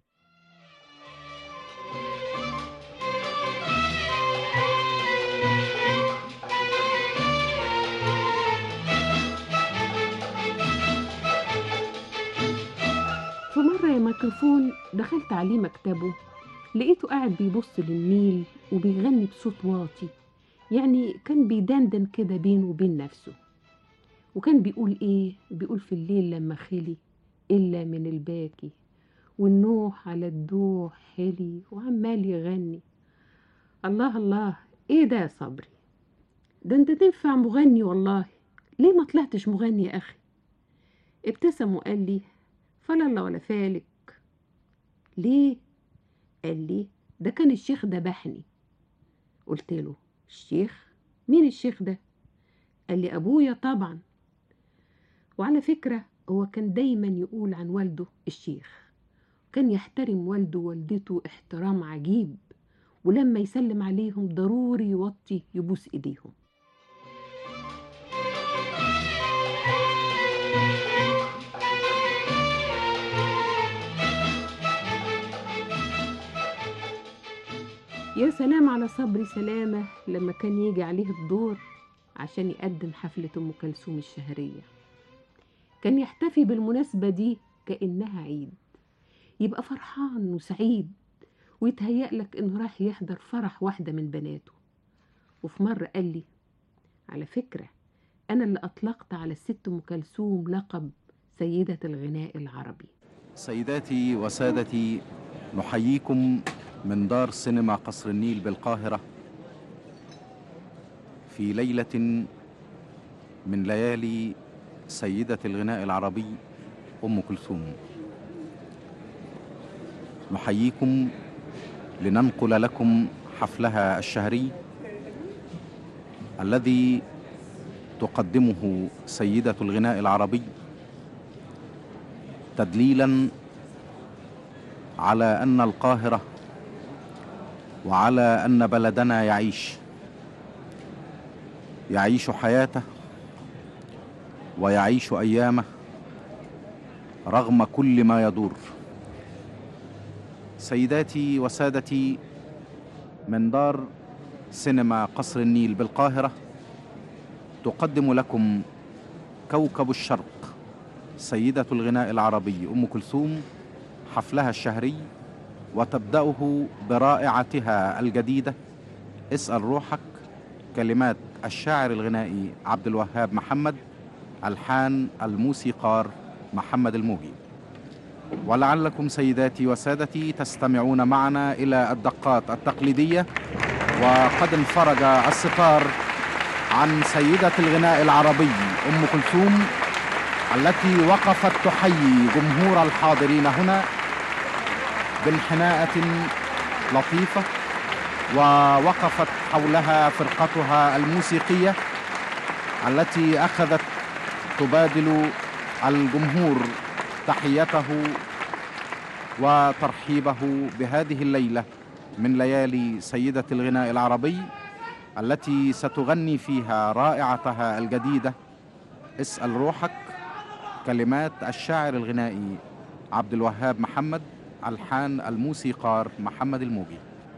في مرة يا ميكروفون دخلت عليه مكتبه لقيته قاعد بيبص للنيل وبيغني بصوت واطي يعني كان بيدندن كده بينه وبين نفسه وكان بيقول ايه بيقول في الليل لما خلي الا من الباكي والنوح على الدوح حلي وعمال يغني الله الله ايه ده يا صبري ده انت تنفع مغني والله ليه ما طلعتش مغني يا اخي ابتسم وقال لي فلا الله ولا فالك ليه قال لي ده كان الشيخ ذبحني قلت له الشيخ مين الشيخ ده قال لي ابويا طبعا وعلى فكرة هو كان دايما يقول عن والده الشيخ كان يحترم والده ووالدته احترام عجيب ولما يسلم عليهم ضروري يوطي يبوس ايديهم يا سلام على صبري سلامة لما كان يجي عليه الدور عشان يقدم حفلة أم كلثوم الشهرية كان يحتفي بالمناسبة دي كأنها عيد يبقى فرحان وسعيد ويتهيأ لك إنه راح يحضر فرح واحدة من بناته وفي مرة قال لي على فكرة أنا اللي أطلقت على الست أم كلثوم لقب سيدة الغناء العربي سيداتي وسادتي نحييكم من دار سينما قصر النيل بالقاهرة في ليلة من ليالي سيدة الغناء العربي أم كلثوم نحييكم لننقل لكم حفلها الشهري الذي تقدمه سيدة الغناء العربي تدليلا على أن القاهرة وعلى أن بلدنا يعيش يعيش حياته ويعيش أيامه رغم كل ما يدور سيداتي وسادتي من دار سينما قصر النيل بالقاهرة تقدم لكم كوكب الشرق سيدة الغناء العربي أم كلثوم حفلها الشهري وتبدأه برائعتها الجديدة اسأل روحك كلمات الشاعر الغنائي عبد الوهاب محمد ألحان الموسيقار محمد الموجي ولعلكم سيداتي وسادتي تستمعون معنا إلى الدقات التقليدية وقد انفرج الستار عن سيدة الغناء العربي أم كلثوم التي وقفت تحيي جمهور الحاضرين هنا بانحناءة لطيفة ووقفت حولها فرقتها الموسيقية التي أخذت تبادل الجمهور تحيته وترحيبه بهذه الليلة من ليالي سيدة الغناء العربي التي ستغني فيها رائعتها الجديدة اسأل روحك كلمات الشاعر الغنائي عبد الوهاب محمد ألحان الموسيقار محمد الموجي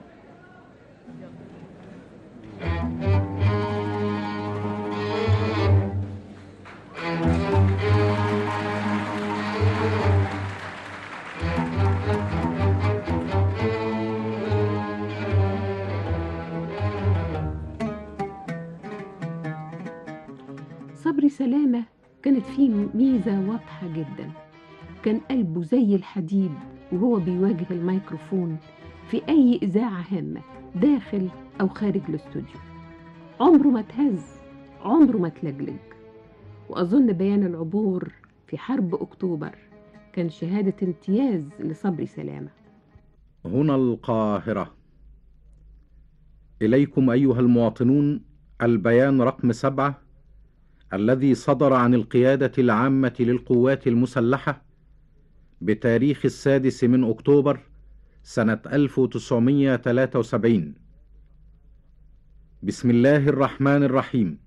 صبري سلامة كانت فيه ميزة واضحة جدا كان قلبه زي الحديد وهو بيواجه الميكروفون في أي إذاعة هامة داخل أو خارج الاستوديو عمره ما تهز عمره ما تلجلج وأظن بيان العبور في حرب أكتوبر كان شهادة امتياز لصبري سلامة هنا القاهرة إليكم أيها المواطنون البيان رقم سبعة الذي صدر عن القيادة العامة للقوات المسلحة بتاريخ السادس من أكتوبر سنة 1973 بسم الله الرحمن الرحيم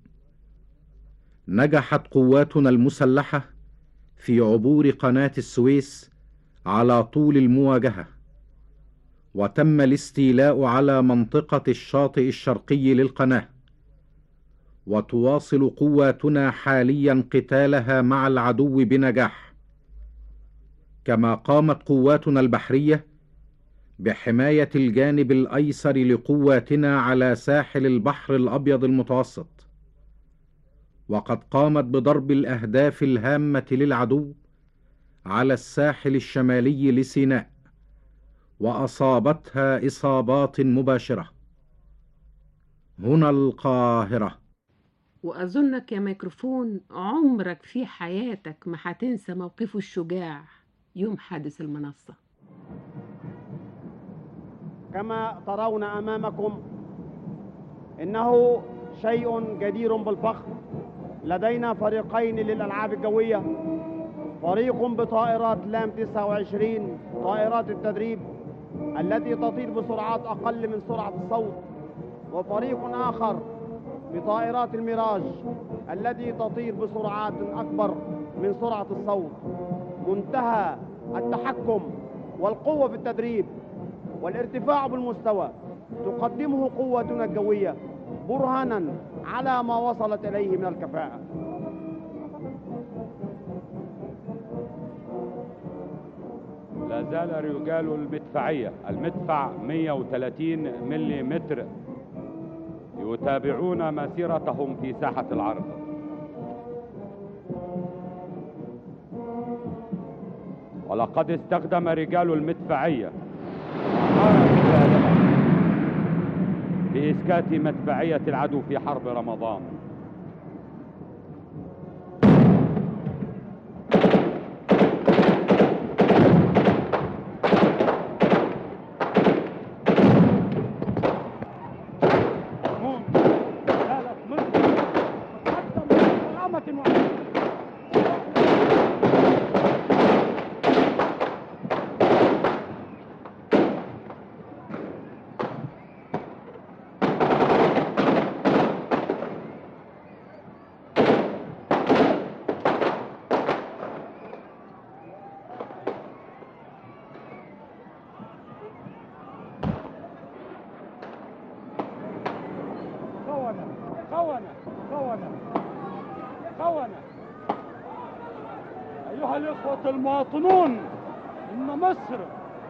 نجحت قواتنا المسلحة في عبور قناة السويس على طول المواجهة وتم الاستيلاء على منطقة الشاطئ الشرقي للقناة وتواصل قواتنا حاليا قتالها مع العدو بنجاح كما قامت قواتنا البحريه بحمايه الجانب الايسر لقواتنا على ساحل البحر الابيض المتوسط وقد قامت بضرب الاهداف الهامه للعدو على الساحل الشمالي لسيناء واصابتها اصابات مباشره هنا القاهره وأظنك يا ميكروفون عمرك في حياتك ما هتنسى موقفه الشجاع يوم حادث المنصة كما ترون امامكم انه شيء جدير بالفخر لدينا فريقين للالعاب الجويه فريق بطائرات لام 29 طائرات التدريب التي تطير بسرعات اقل من سرعه الصوت وفريق اخر بطائرات الميراج التي تطير بسرعات اكبر من سرعه الصوت منتهى التحكم والقوه في التدريب والارتفاع بالمستوى تقدمه قوتنا الجويه برهانا على ما وصلت اليه من الكفاءه لا زال رجال المدفعية المدفع 130 ملم يتابعون مسيرتهم في ساحة العرض ولقد استخدم رجال المدفعية بإسكات مدفعية العدو في حرب رمضان خونة خونة خونة خونة أيها الإخوة المواطنون إن مصر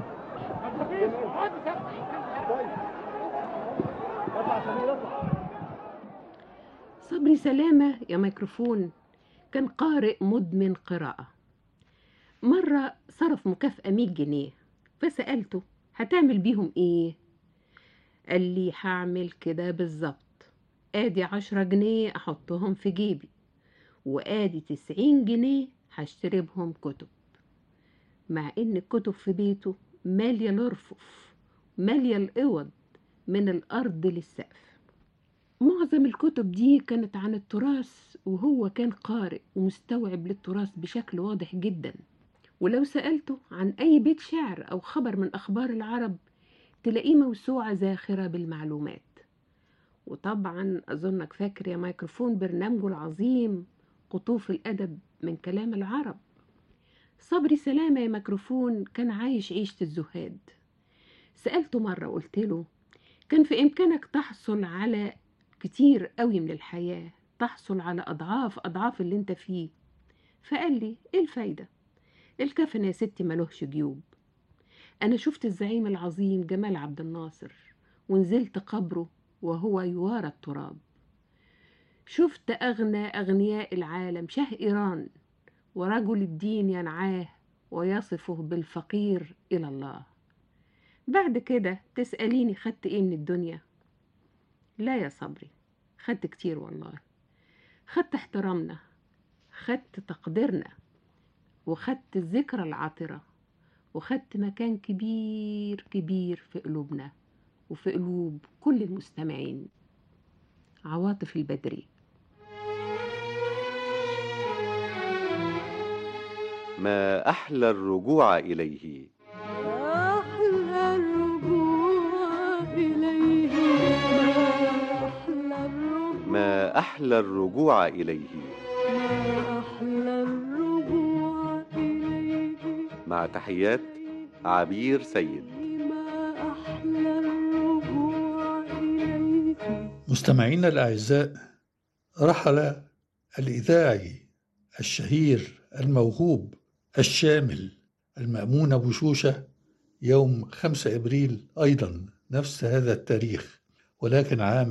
صبري سلامة يا ميكروفون كان قارئ مدمن قراءة مرة صرف مكافأة 100 جنيه فسألته هتعمل بيهم ايه؟ قال لي هعمل كده بالظبط ادي عشرة جنيه احطهم في جيبي وادي تسعين جنيه هشتري بهم كتب مع ان الكتب في بيته مالية الارفف مالية الاوض من الارض للسقف معظم الكتب دي كانت عن التراث وهو كان قارئ ومستوعب للتراث بشكل واضح جدا ولو سألته عن أي بيت شعر أو خبر من أخبار العرب تلاقيه موسوعة زاخرة بالمعلومات وطبعا أظنك فاكر يا ميكروفون برنامجه العظيم قطوف الأدب من كلام العرب صبري سلامة يا ميكروفون كان عايش عيشة الزهاد سألته مرة وقلت له كان في إمكانك تحصل على كتير قوي من الحياة تحصل على أضعاف أضعاف اللي انت فيه فقال لي إيه الفايدة الكفن يا ستي ملوهش جيوب أنا شفت الزعيم العظيم جمال عبد الناصر ونزلت قبره وهو يوارى التراب شفت أغنى أغنياء العالم شه إيران ورجل الدين ينعاه ويصفه بالفقير إلى الله بعد كده تسأليني خدت إيه من الدنيا لا يا صبري خدت كتير والله خدت احترامنا خدت تقديرنا وخدت الذكرى العطرة وخدت مكان كبير كبير في قلوبنا وفي قلوب كل المستمعين عواطف البدري ما أحلى الرجوع إليه أحلى الرجوع إليه ما أحلى الرجوع ما أحلى الرجوع إليه ما أحلى الرجوع إليه مع تحيات عبير سيد ما أحلى الرجوع إليه مستمعينا الأعزاء رحل الإذاعي الشهير الموهوب الشامل المأمون أبو شوشة يوم 5 إبريل أيضا نفس هذا التاريخ ولكن عام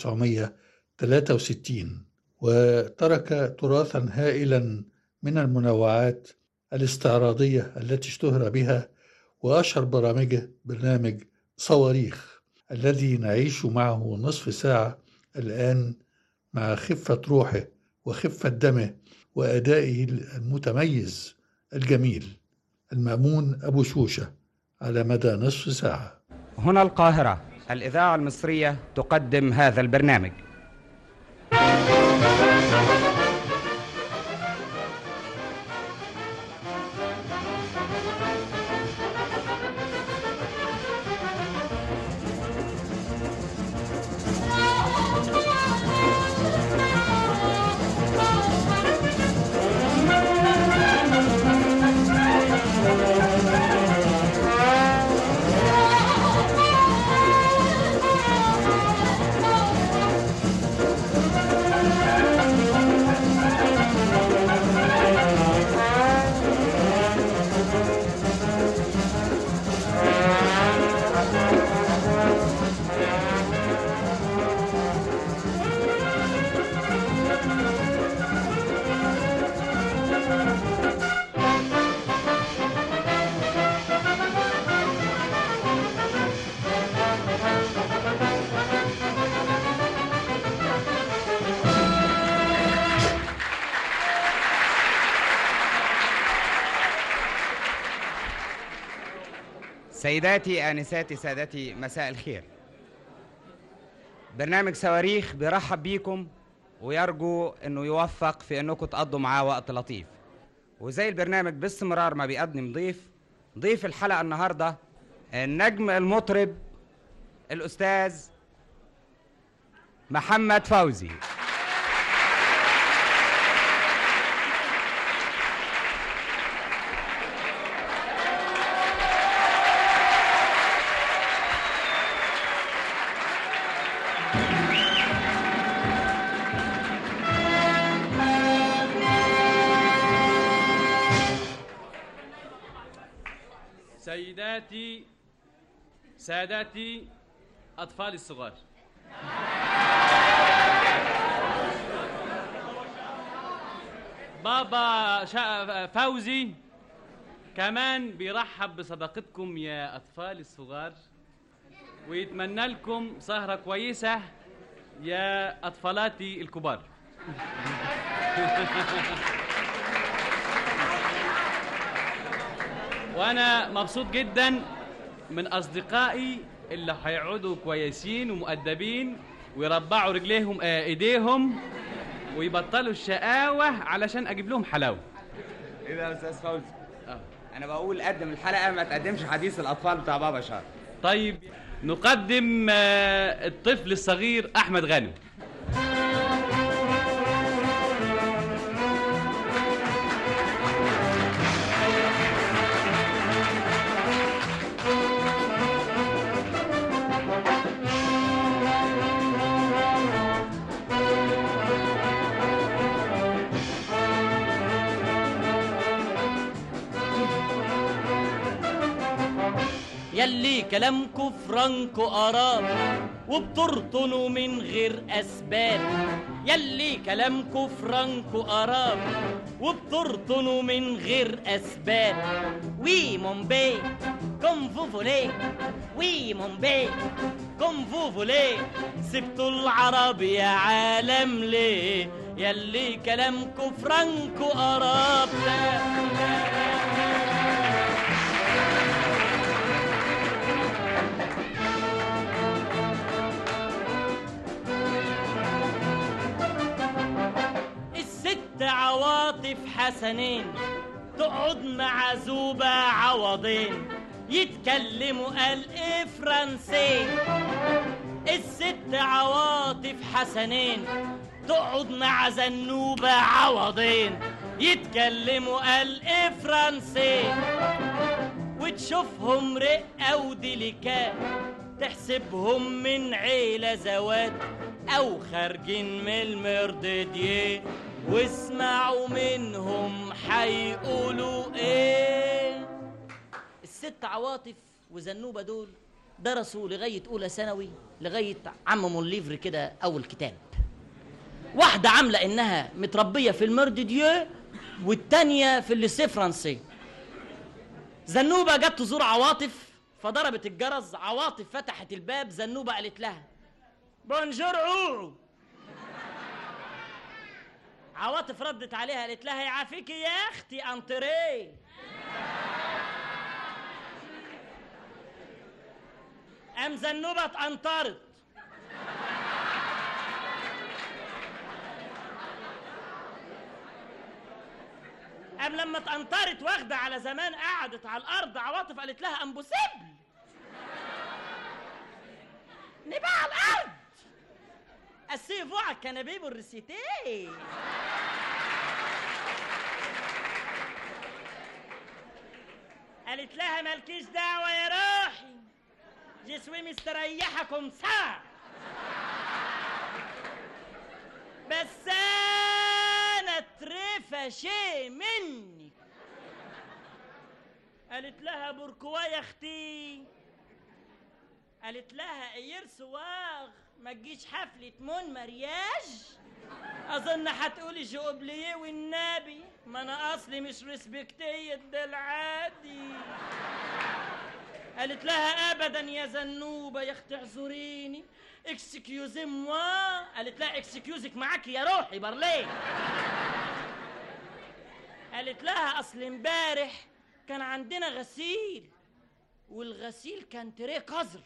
1963 وترك تراثا هائلا من المنوعات الاستعراضية التي اشتهر بها وأشهر برامجه برنامج صواريخ الذي نعيش معه نصف ساعة الآن مع خفة روحه وخفة دمه وأدائه المتميز الجميل المأمون أبو شوشة على مدى نصف ساعة هنا القاهرة الإذاعة المصرية تقدم هذا البرنامج سيداتي آنساتي سادتي مساء الخير برنامج صواريخ بيرحب بيكم ويرجو انه يوفق في انكم تقضوا معاه وقت لطيف وزي البرنامج باستمرار ما بيقدم ضيف ضيف الحلقة النهاردة النجم المطرب الأستاذ محمد فوزي ساداتي ساداتي أطفالي الصغار بابا شا... فوزي كمان بيرحب بصداقتكم يا أطفال الصغار ويتمنى لكم سهرة كويسة يا أطفالاتي الكبار وأنا مبسوط جدا من أصدقائي اللي هيقعدوا كويسين ومؤدبين ويربعوا رجليهم آه ايديهم ويبطلوا الشقاوة علشان أجيب لهم حلاوة ايه ده يا استاذ فوزي انا بقول قدم الحلقه ما تقدمش حديث الاطفال بتاع بابا شهر طيب نقدم آه، الطفل الصغير أحمد غانم يلي كلامكو فرانكو قرار وبترطنوا من غير اسباب يلي كلامكو فرانكو قرار وبترطنوا من غير اسباب وي مومبي كوم فو فولي وي مومبي كوم فو فولي سبتوا العرب يا عالم ليه يلي كلامكو فرانكو قراب لا الست عواطف حسنين تقعد مع زوبة عوضين يتكلموا قال ايه فرنسي الست عواطف حسنين تقعد مع زنوبة عوضين يتكلموا قال ايه فرنسي وتشوفهم رقة وديليكات تحسبهم من عيلة زوات أو خارجين من المردديه واسمعوا منهم حيقولوا ايه الست عواطف وزنوبة دول درسوا لغاية أولى ثانوي لغاية عمموا الليفر كده أول كتاب واحدة عاملة إنها متربية في المردديه والتانية في الليسيه فرنسي زنوبة جت تزور عواطف فضربت الجرس عواطف فتحت الباب زنوبة قالت لها بونجور عوعو عواطف ردت عليها قالت لها يعافيكي يا اختي انتريه قام زنوبة اتقنطرت قام لما اتقنطرت واخدة على زمان قعدت على الأرض عواطف قالت لها امبوسيبل نبقى على الأرض السيفو على الكنابيه والريسيتيه قالت لها مالكيش دعوة يا روحي جسمي مستريحكم ساعة بس أنا اترفشي منك قالت لها بوركوا يا اختي قالت لها اير سواغ ما تجيش حفلة مون مرياج اظن هتقولي جوبليه والنبي ما انا اصلي مش ريسبكتية ده العادي قالت لها ابدا يا زنوبه يا اختي اعذريني اكسكيوزي موا قالت لها اكسكيوزك معاكي يا روحي برليه قالت لها اصل امبارح كان عندنا غسيل والغسيل كان تريه قذر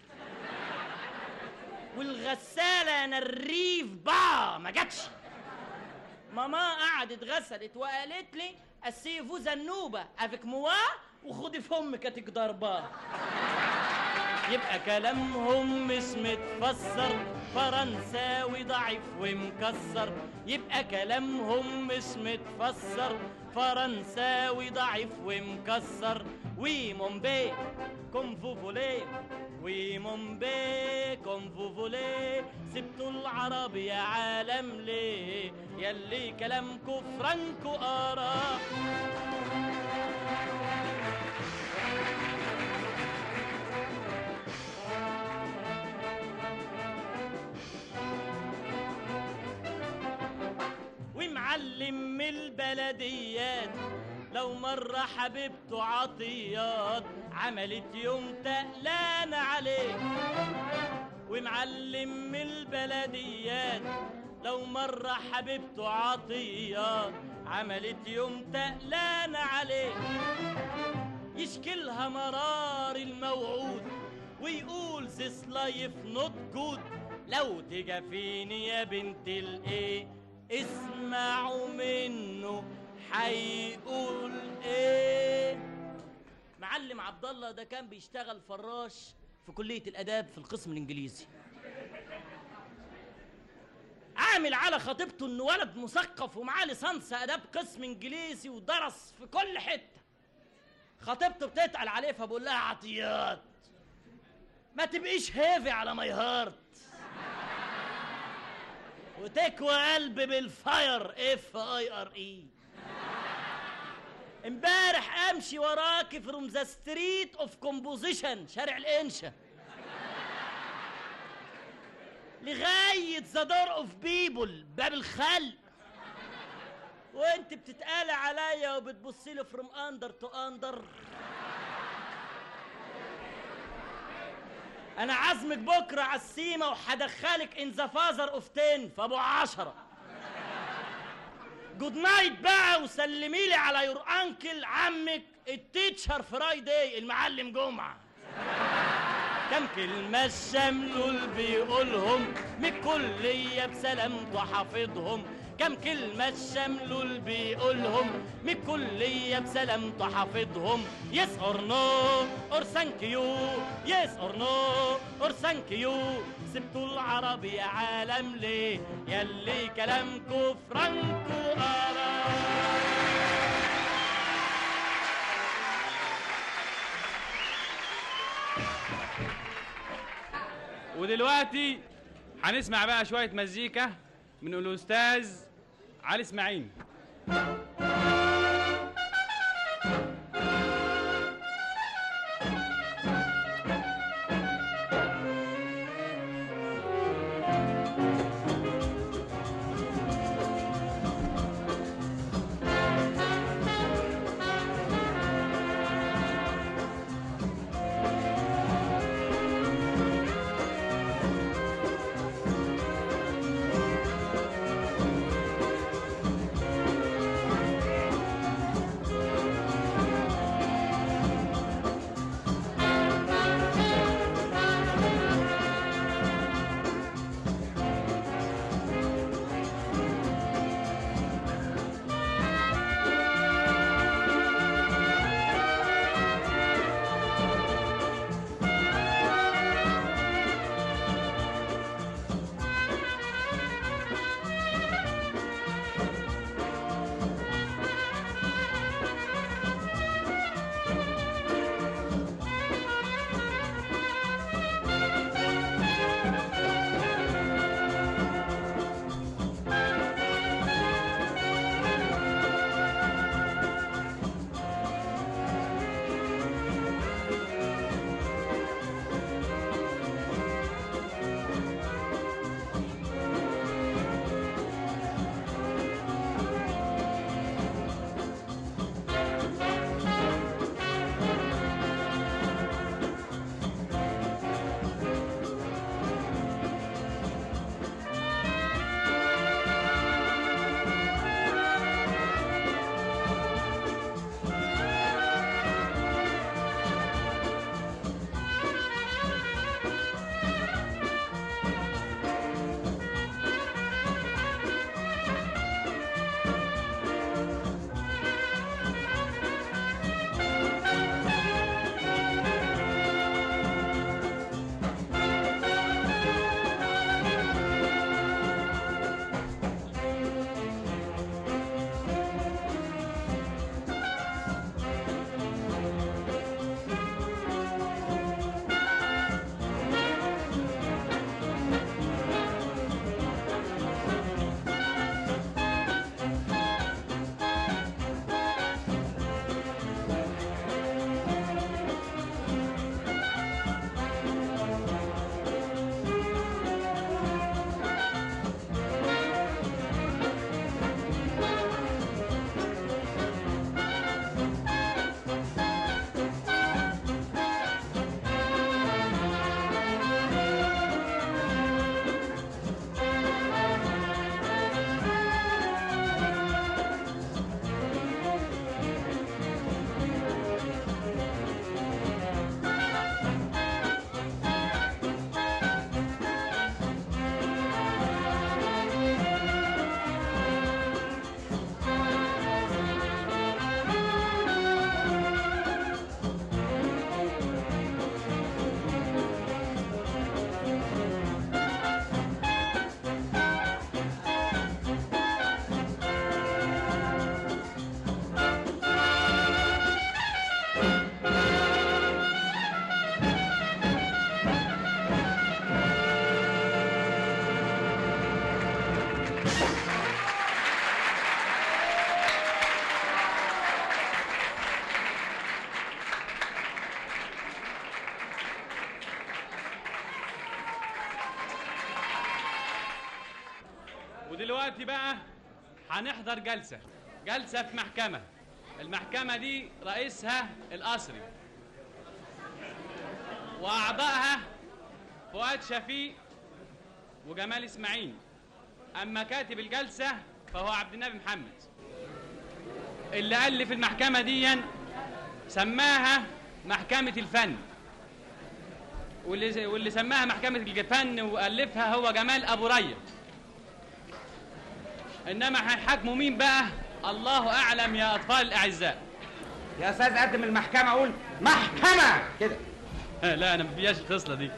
والغساله نريف با ما جاتش ماما قعدت غسلت وقالت لي السيفو زنوبه افيك موا وخدي في امك هتك ضرباه يبقى كلامهم مش متفسر فرنساوي ضعيف ومكسر يبقى كلامهم مش متفسر فرنساوي ضعيف ومكسر وي مومبي كوم فو فولي وي مومبي كوم فو فولي سبتوا العرب يا عالم ليه يلي كلامكو فرانكو آراء ومعلم من البلديات لو مرة حبيبته عطيات عملت يوم تقلان عليه ومعلم من البلديات لو مرة حبيبته عطيات عملت يوم تقلان عليه يشكلها مرار الموعود ويقول this life not good لو تجافيني يا بنت الايه اسمعوا منه حيقول ايه معلم عبد الله ده كان بيشتغل فراش في كلية الآداب في القسم الإنجليزي عامل على خطيبته انه ولد مثقف ومعاه ليسانس اداب قسم انجليزي ودرس في كل حته خطيبته بتتقل عليه فبقول لها عطيات ما تبقيش هيفي على ماي هارت وتكوى قلبي بالفاير اف اي ار اي امبارح امشي وراكي فروم ذا ستريت اوف كومبوزيشن شارع الانشا لغايه ذا دور اوف بيبل باب الخلق وانت بتتقالي عليا وبتبصي لي فروم اندر تو اندر انا عازمك بكره على السيما وهدخلك ان ذا فازر اوف تين فابو عشرة جود نايت بقى وسلمي لي على يور انكل عمك التيتشر فرايداي المعلم جمعه كم كلمة الشملول بيقولهم من الكلية بسلامته حافظهم كم كلمة الشملول بيقولهم من الكلية بسلامته حافظهم يس اور نو اور ثانك يو يس اور نو اور ثانك يو سبتوا العربي يا عالم ليه يلي كلامكو فرانكو أرى ودلوقتي هنسمع بقى شوية مزيكا من الأستاذ علي إسماعيل Thank ودلوقتي بقى هنحضر جلسة جلسة في محكمة المحكمة دي رئيسها القصري وأعضائها فؤاد شفيق وجمال إسماعيل أما كاتب الجلسة فهو عبد النبي محمد اللي ألف المحكمة دي سماها محكمة الفن واللي واللي سماها محكمة الفن وألفها هو جمال أبو ريا إنما هيحاكموا مين بقى؟ الله أعلم يا أطفال الأعزاء يا أستاذ قدم المحكمة أقول محكمة كده لا أنا ما فيهاش الخصلة دي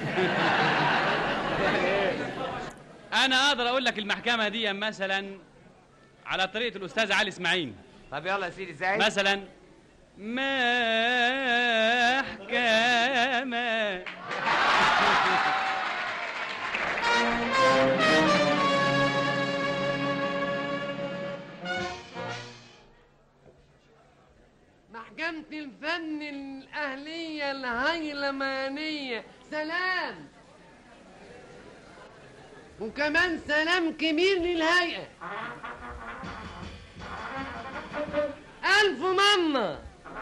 أنا أقدر أقول لك المحكمة دي مثلا على طريقة الأستاذ علي إسماعيل طب يلا يا سيدي ازاي؟ مثلا محكمة محكمة الفن الأهلية الهيلمانية سلام وكمان سلام كبير للهيئة ألف ماما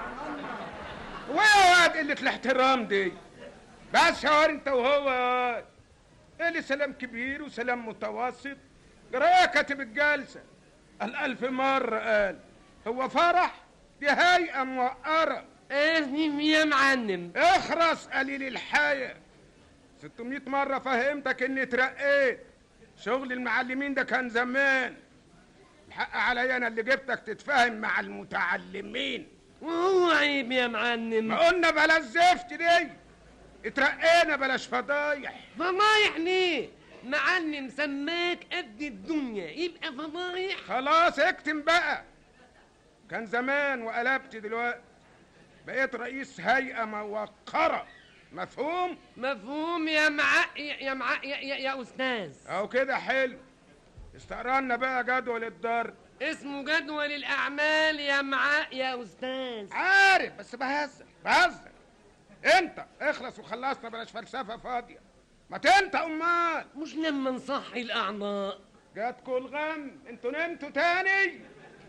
ويا واد قلة الاحترام دي بس يا واد انت وهو يا واد ايه اللي سلام كبير وسلام متوسط قرايه كاتب الجلسة قال ألف مرة قال هو فرح دي هيئة موقرة ايه يا معلم اخرس قليل الحياة 600 مرة فهمتك اني اترقيت شغل المعلمين ده كان زمان الحق عليا انا اللي جبتك تتفاهم مع المتعلمين وهو عيب يا معلم ما قلنا بلاش زفت دي اترقينا بلاش فضايح فضايح ليه معلم سماك قد الدنيا يبقى فضايح خلاص اكتم بقى كان زمان وقلبت دلوقتي بقيت رئيس هيئة موقرة مفهوم؟ مفهوم يا مع يا مع يا, يا, يا استاذ اهو كده حلو استقرنا بقى جدول الضرب اسمه جدول الاعمال يا مع يا استاذ عارف بس بهزر بهزر انت اخلص وخلصنا بلاش فلسفة فاضية ما انت امال مش لما نصحي الاعضاء جاتكوا الغم انتوا نمتوا تاني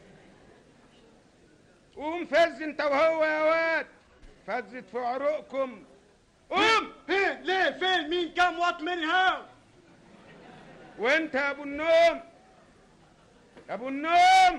قوم فز انت وهو يا واد فزت في عروقكم قوم ليه فين مين كام واط منها وانت يا ابو النوم يا ابو النوم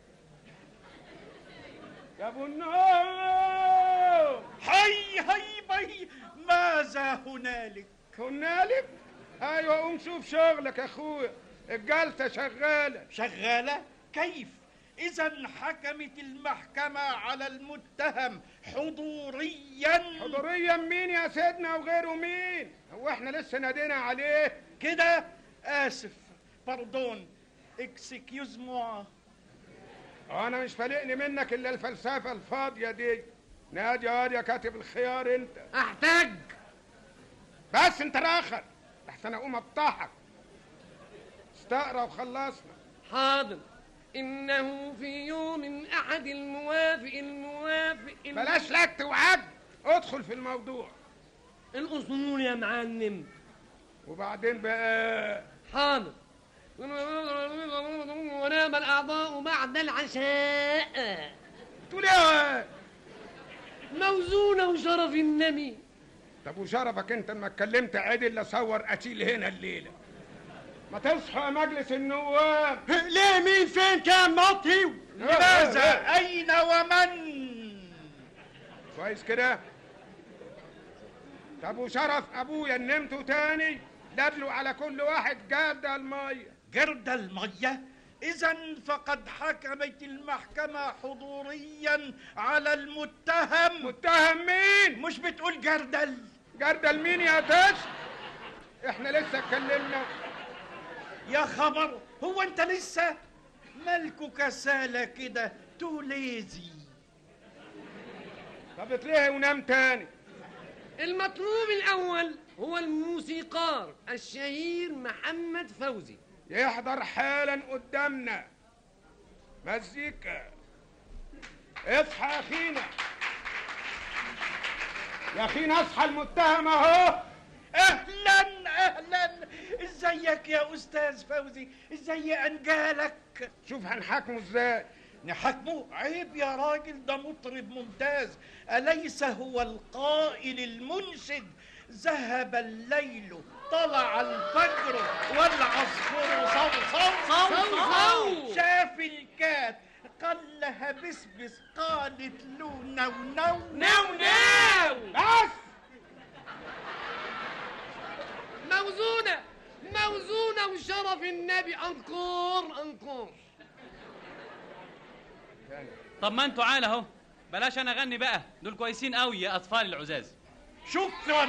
يا ابو النوم حي هي بي ماذا هنالك هنالك ايوه قوم شوف شغلك يا اخويا الجلسه شغاله شغالة كيف إذا حكمت المحكمة على المتهم حضوريا حضوريا مين يا سيدنا وغيره مين هو احنا لسه نادينا عليه كده آسف باردون اكسكيوز موا انا مش فالقني منك الا الفلسفه الفاضيه دي نادي يا واد يا كاتب الخيار انت احتاج بس انت راخر احسن اقوم افتحك استقرا وخلصنا حاضر إنه في يوم أحد الموافق الموافق بلاش لت وعد ادخل في الموضوع الأصول يا معلم وبعدين بقى حاضر ونام الأعضاء بعد العشاء تقول ايه موزونة وشرف النبي طب وشرفك انت ما اتكلمت عدل اصور قتيل هنا الليله ما تصحى يا مجلس النواب ليه مين فين كان مطهي لماذا أين ومن كويس كده طب وشرف ابويا ان نمتوا تاني دبلوا على كل واحد جاد الميه جرد المية إذا فقد حكمت المحكمة حضوريا على المتهم متهم مين؟ مش بتقول جردل جردل مين يا تاش؟ احنا لسه اتكلمنا يا خبر هو انت لسه مالكوا كسالة كده تو ليزي طب اتلهي ونام تاني المطلوب الأول هو الموسيقار الشهير محمد فوزي يحضر حالا قدامنا مزيكا اصحى يا اخينا يا اخينا اصحى المتهم اهو اهلا اهلا ازيك يا استاذ فوزي ازاي انجالك شوف هنحاكمه ازاي نحاكمه عيب يا راجل ده مطرب ممتاز اليس هو القائل المنشد ذهب الليل طلع الفجر والعصفور صو صو صو صو. شاف الكات قال لها بسبس قالت له نو نو نو نو بس موزونة موزونة وشرف النبي أنكور أنكور طب ما انتوا عال اهو بلاش انا اغني بقى دول كويسين قوي يا اطفال العزاز شكرا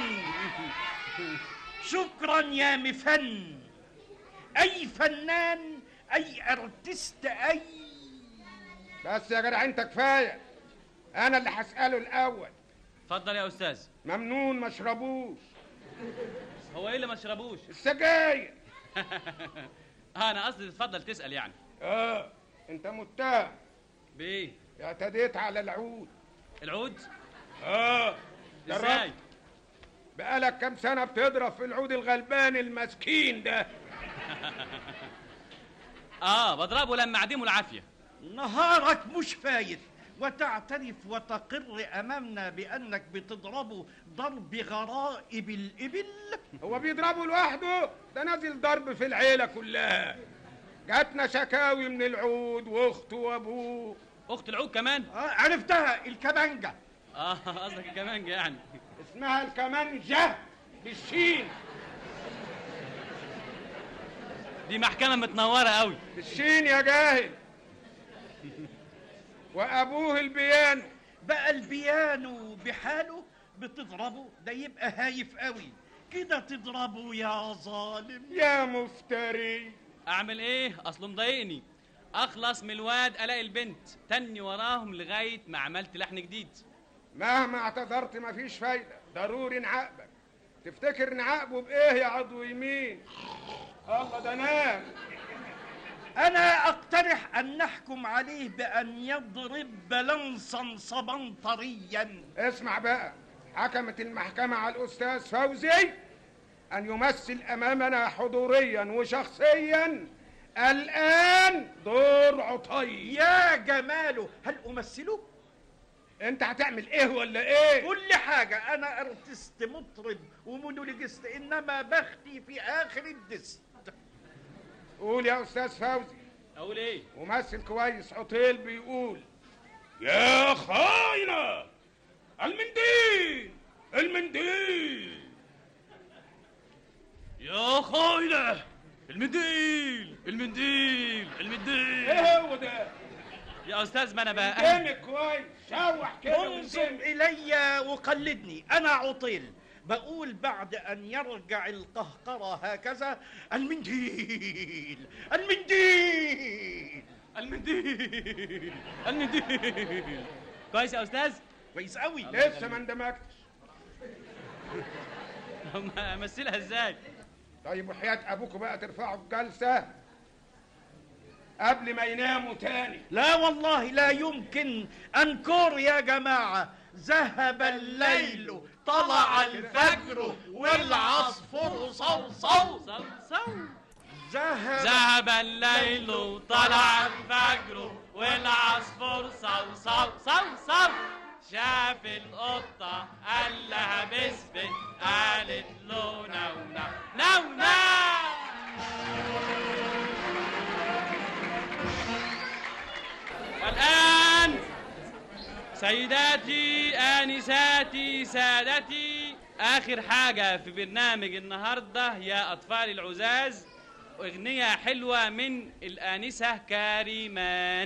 شكرا يا مفن اي فنان اي ارتست اي بس يا جدع انت كفايه انا اللي هساله الاول اتفضل يا استاذ ممنون ما اشربوش هو ايه اللي ما شربوش السجاير اه انا قصدي تتفضل تسال يعني اه انت متهم بايه اعتديت على العود العود اه ازاي جربت بقالك كام سنه بتضرب في العود الغلبان المسكين ده اه بضربه لما اعدمه العافيه نهارك مش فايت وتعترف وتقر امامنا بانك بتضربه ضرب غرائب الابل هو بيضربه لوحده ده نازل ضرب في العيله كلها جاتنا شكاوي من العود واخته وابوه اخت العود كمان آه عرفتها الكمانجه اه قصدك الكمانجه يعني اسمها الكمانجه بالشين دي محكمه متنوره قوي بالشين يا جاهل وابوه البيانو بقى البيانو بحاله بتضربه ده يبقى هايف قوي كده تضربه يا ظالم يا مفتري اعمل ايه اصله مضايقني اخلص من الواد الاقي البنت تني وراهم لغايه ما عملت لحن جديد مهما اعتذرت مفيش فايده ضروري نعاقبك تفتكر نعاقبه بايه يا عضو يمين الله ده نام انا اقترح ان نحكم عليه بان يضرب بلنصا صبنطريا اسمع بقى حكمت المحكمة على الأستاذ فوزي أن يمثل أمامنا حضوريا وشخصيا الآن دور عطي يا جماله هل امثله أنت هتعمل إيه ولا إيه؟ كل حاجة أنا أرتست مطرب ومونولوجيست إنما بختي في آخر الدست قول يا أستاذ فوزي اقول ايه ممثل كويس عطيل بيقول يا خاينة المنديل المنديل يا خاينة المنديل المنديل المنديل ايه هو ده؟ يا استاذ ما انا بقى قدامك كويس شوح كده انظر إلي وقلدني أنا عطيل بقول بعد أن يرجع القهقرة هكذا المنديل المنديل المنديل المنديل كويس يا استاذ كويس قوي لسه ما اندمجتش امثلها ازاي طيب وحياة أبوكوا بقى ترفعوا الجلسة قبل ما يناموا تاني لا والله لا يمكن أنكور يا جماعة ذهب الليل طلع الفجر والعصفور صو صو صو صو ذهب ذهب الليل طلع الفجر والعصفور صو صو صو صو شاف القطة قال لها بسبت قالت له نو نو نو نو والآن سيداتي آنساتي سادتي آخر حاجة في برنامج النهاردة يا أطفال العزاز أغنية حلوة من الآنسة كريمان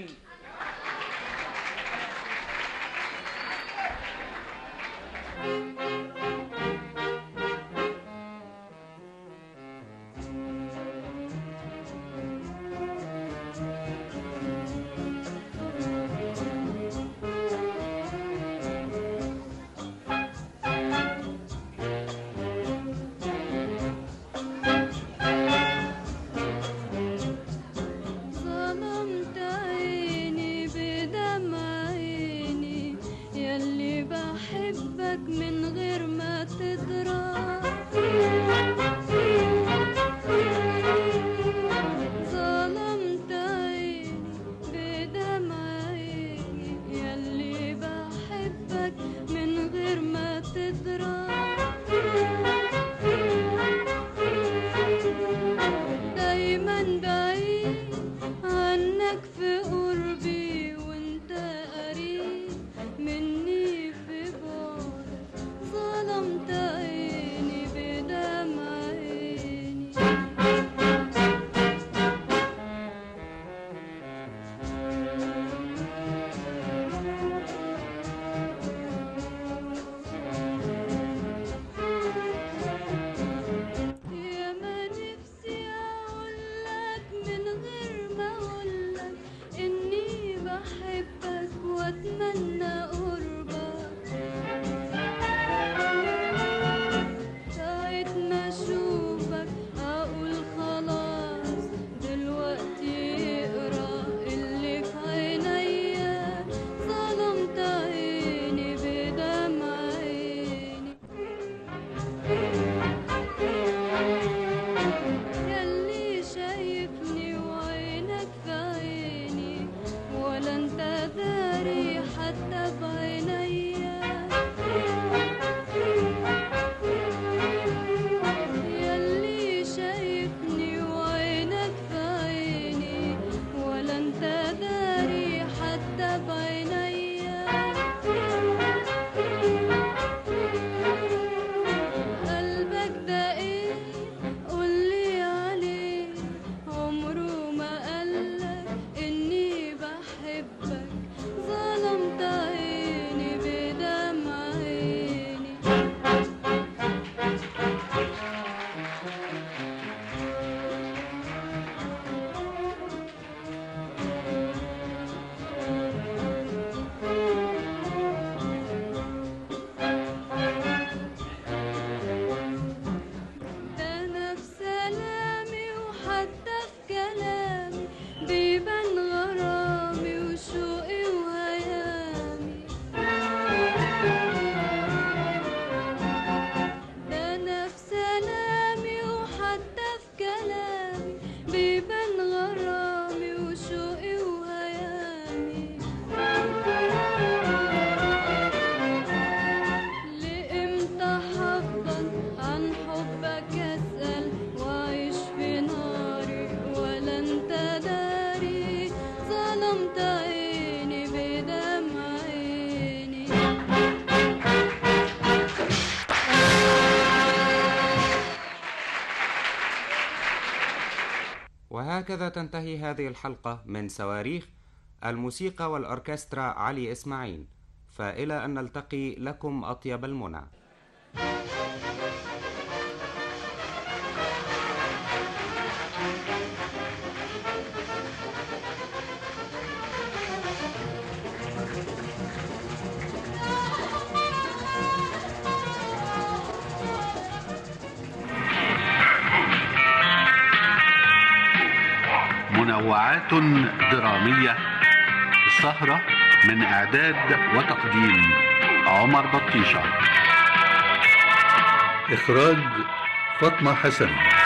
وهكذا تنتهي هذه الحلقة من صواريخ الموسيقى والأوركسترا علي إسماعيل فإلى أن نلتقي لكم أطيب المنى منوعات درامية السهرة من إعداد وتقديم عمر بطيشة إخراج فاطمة حسن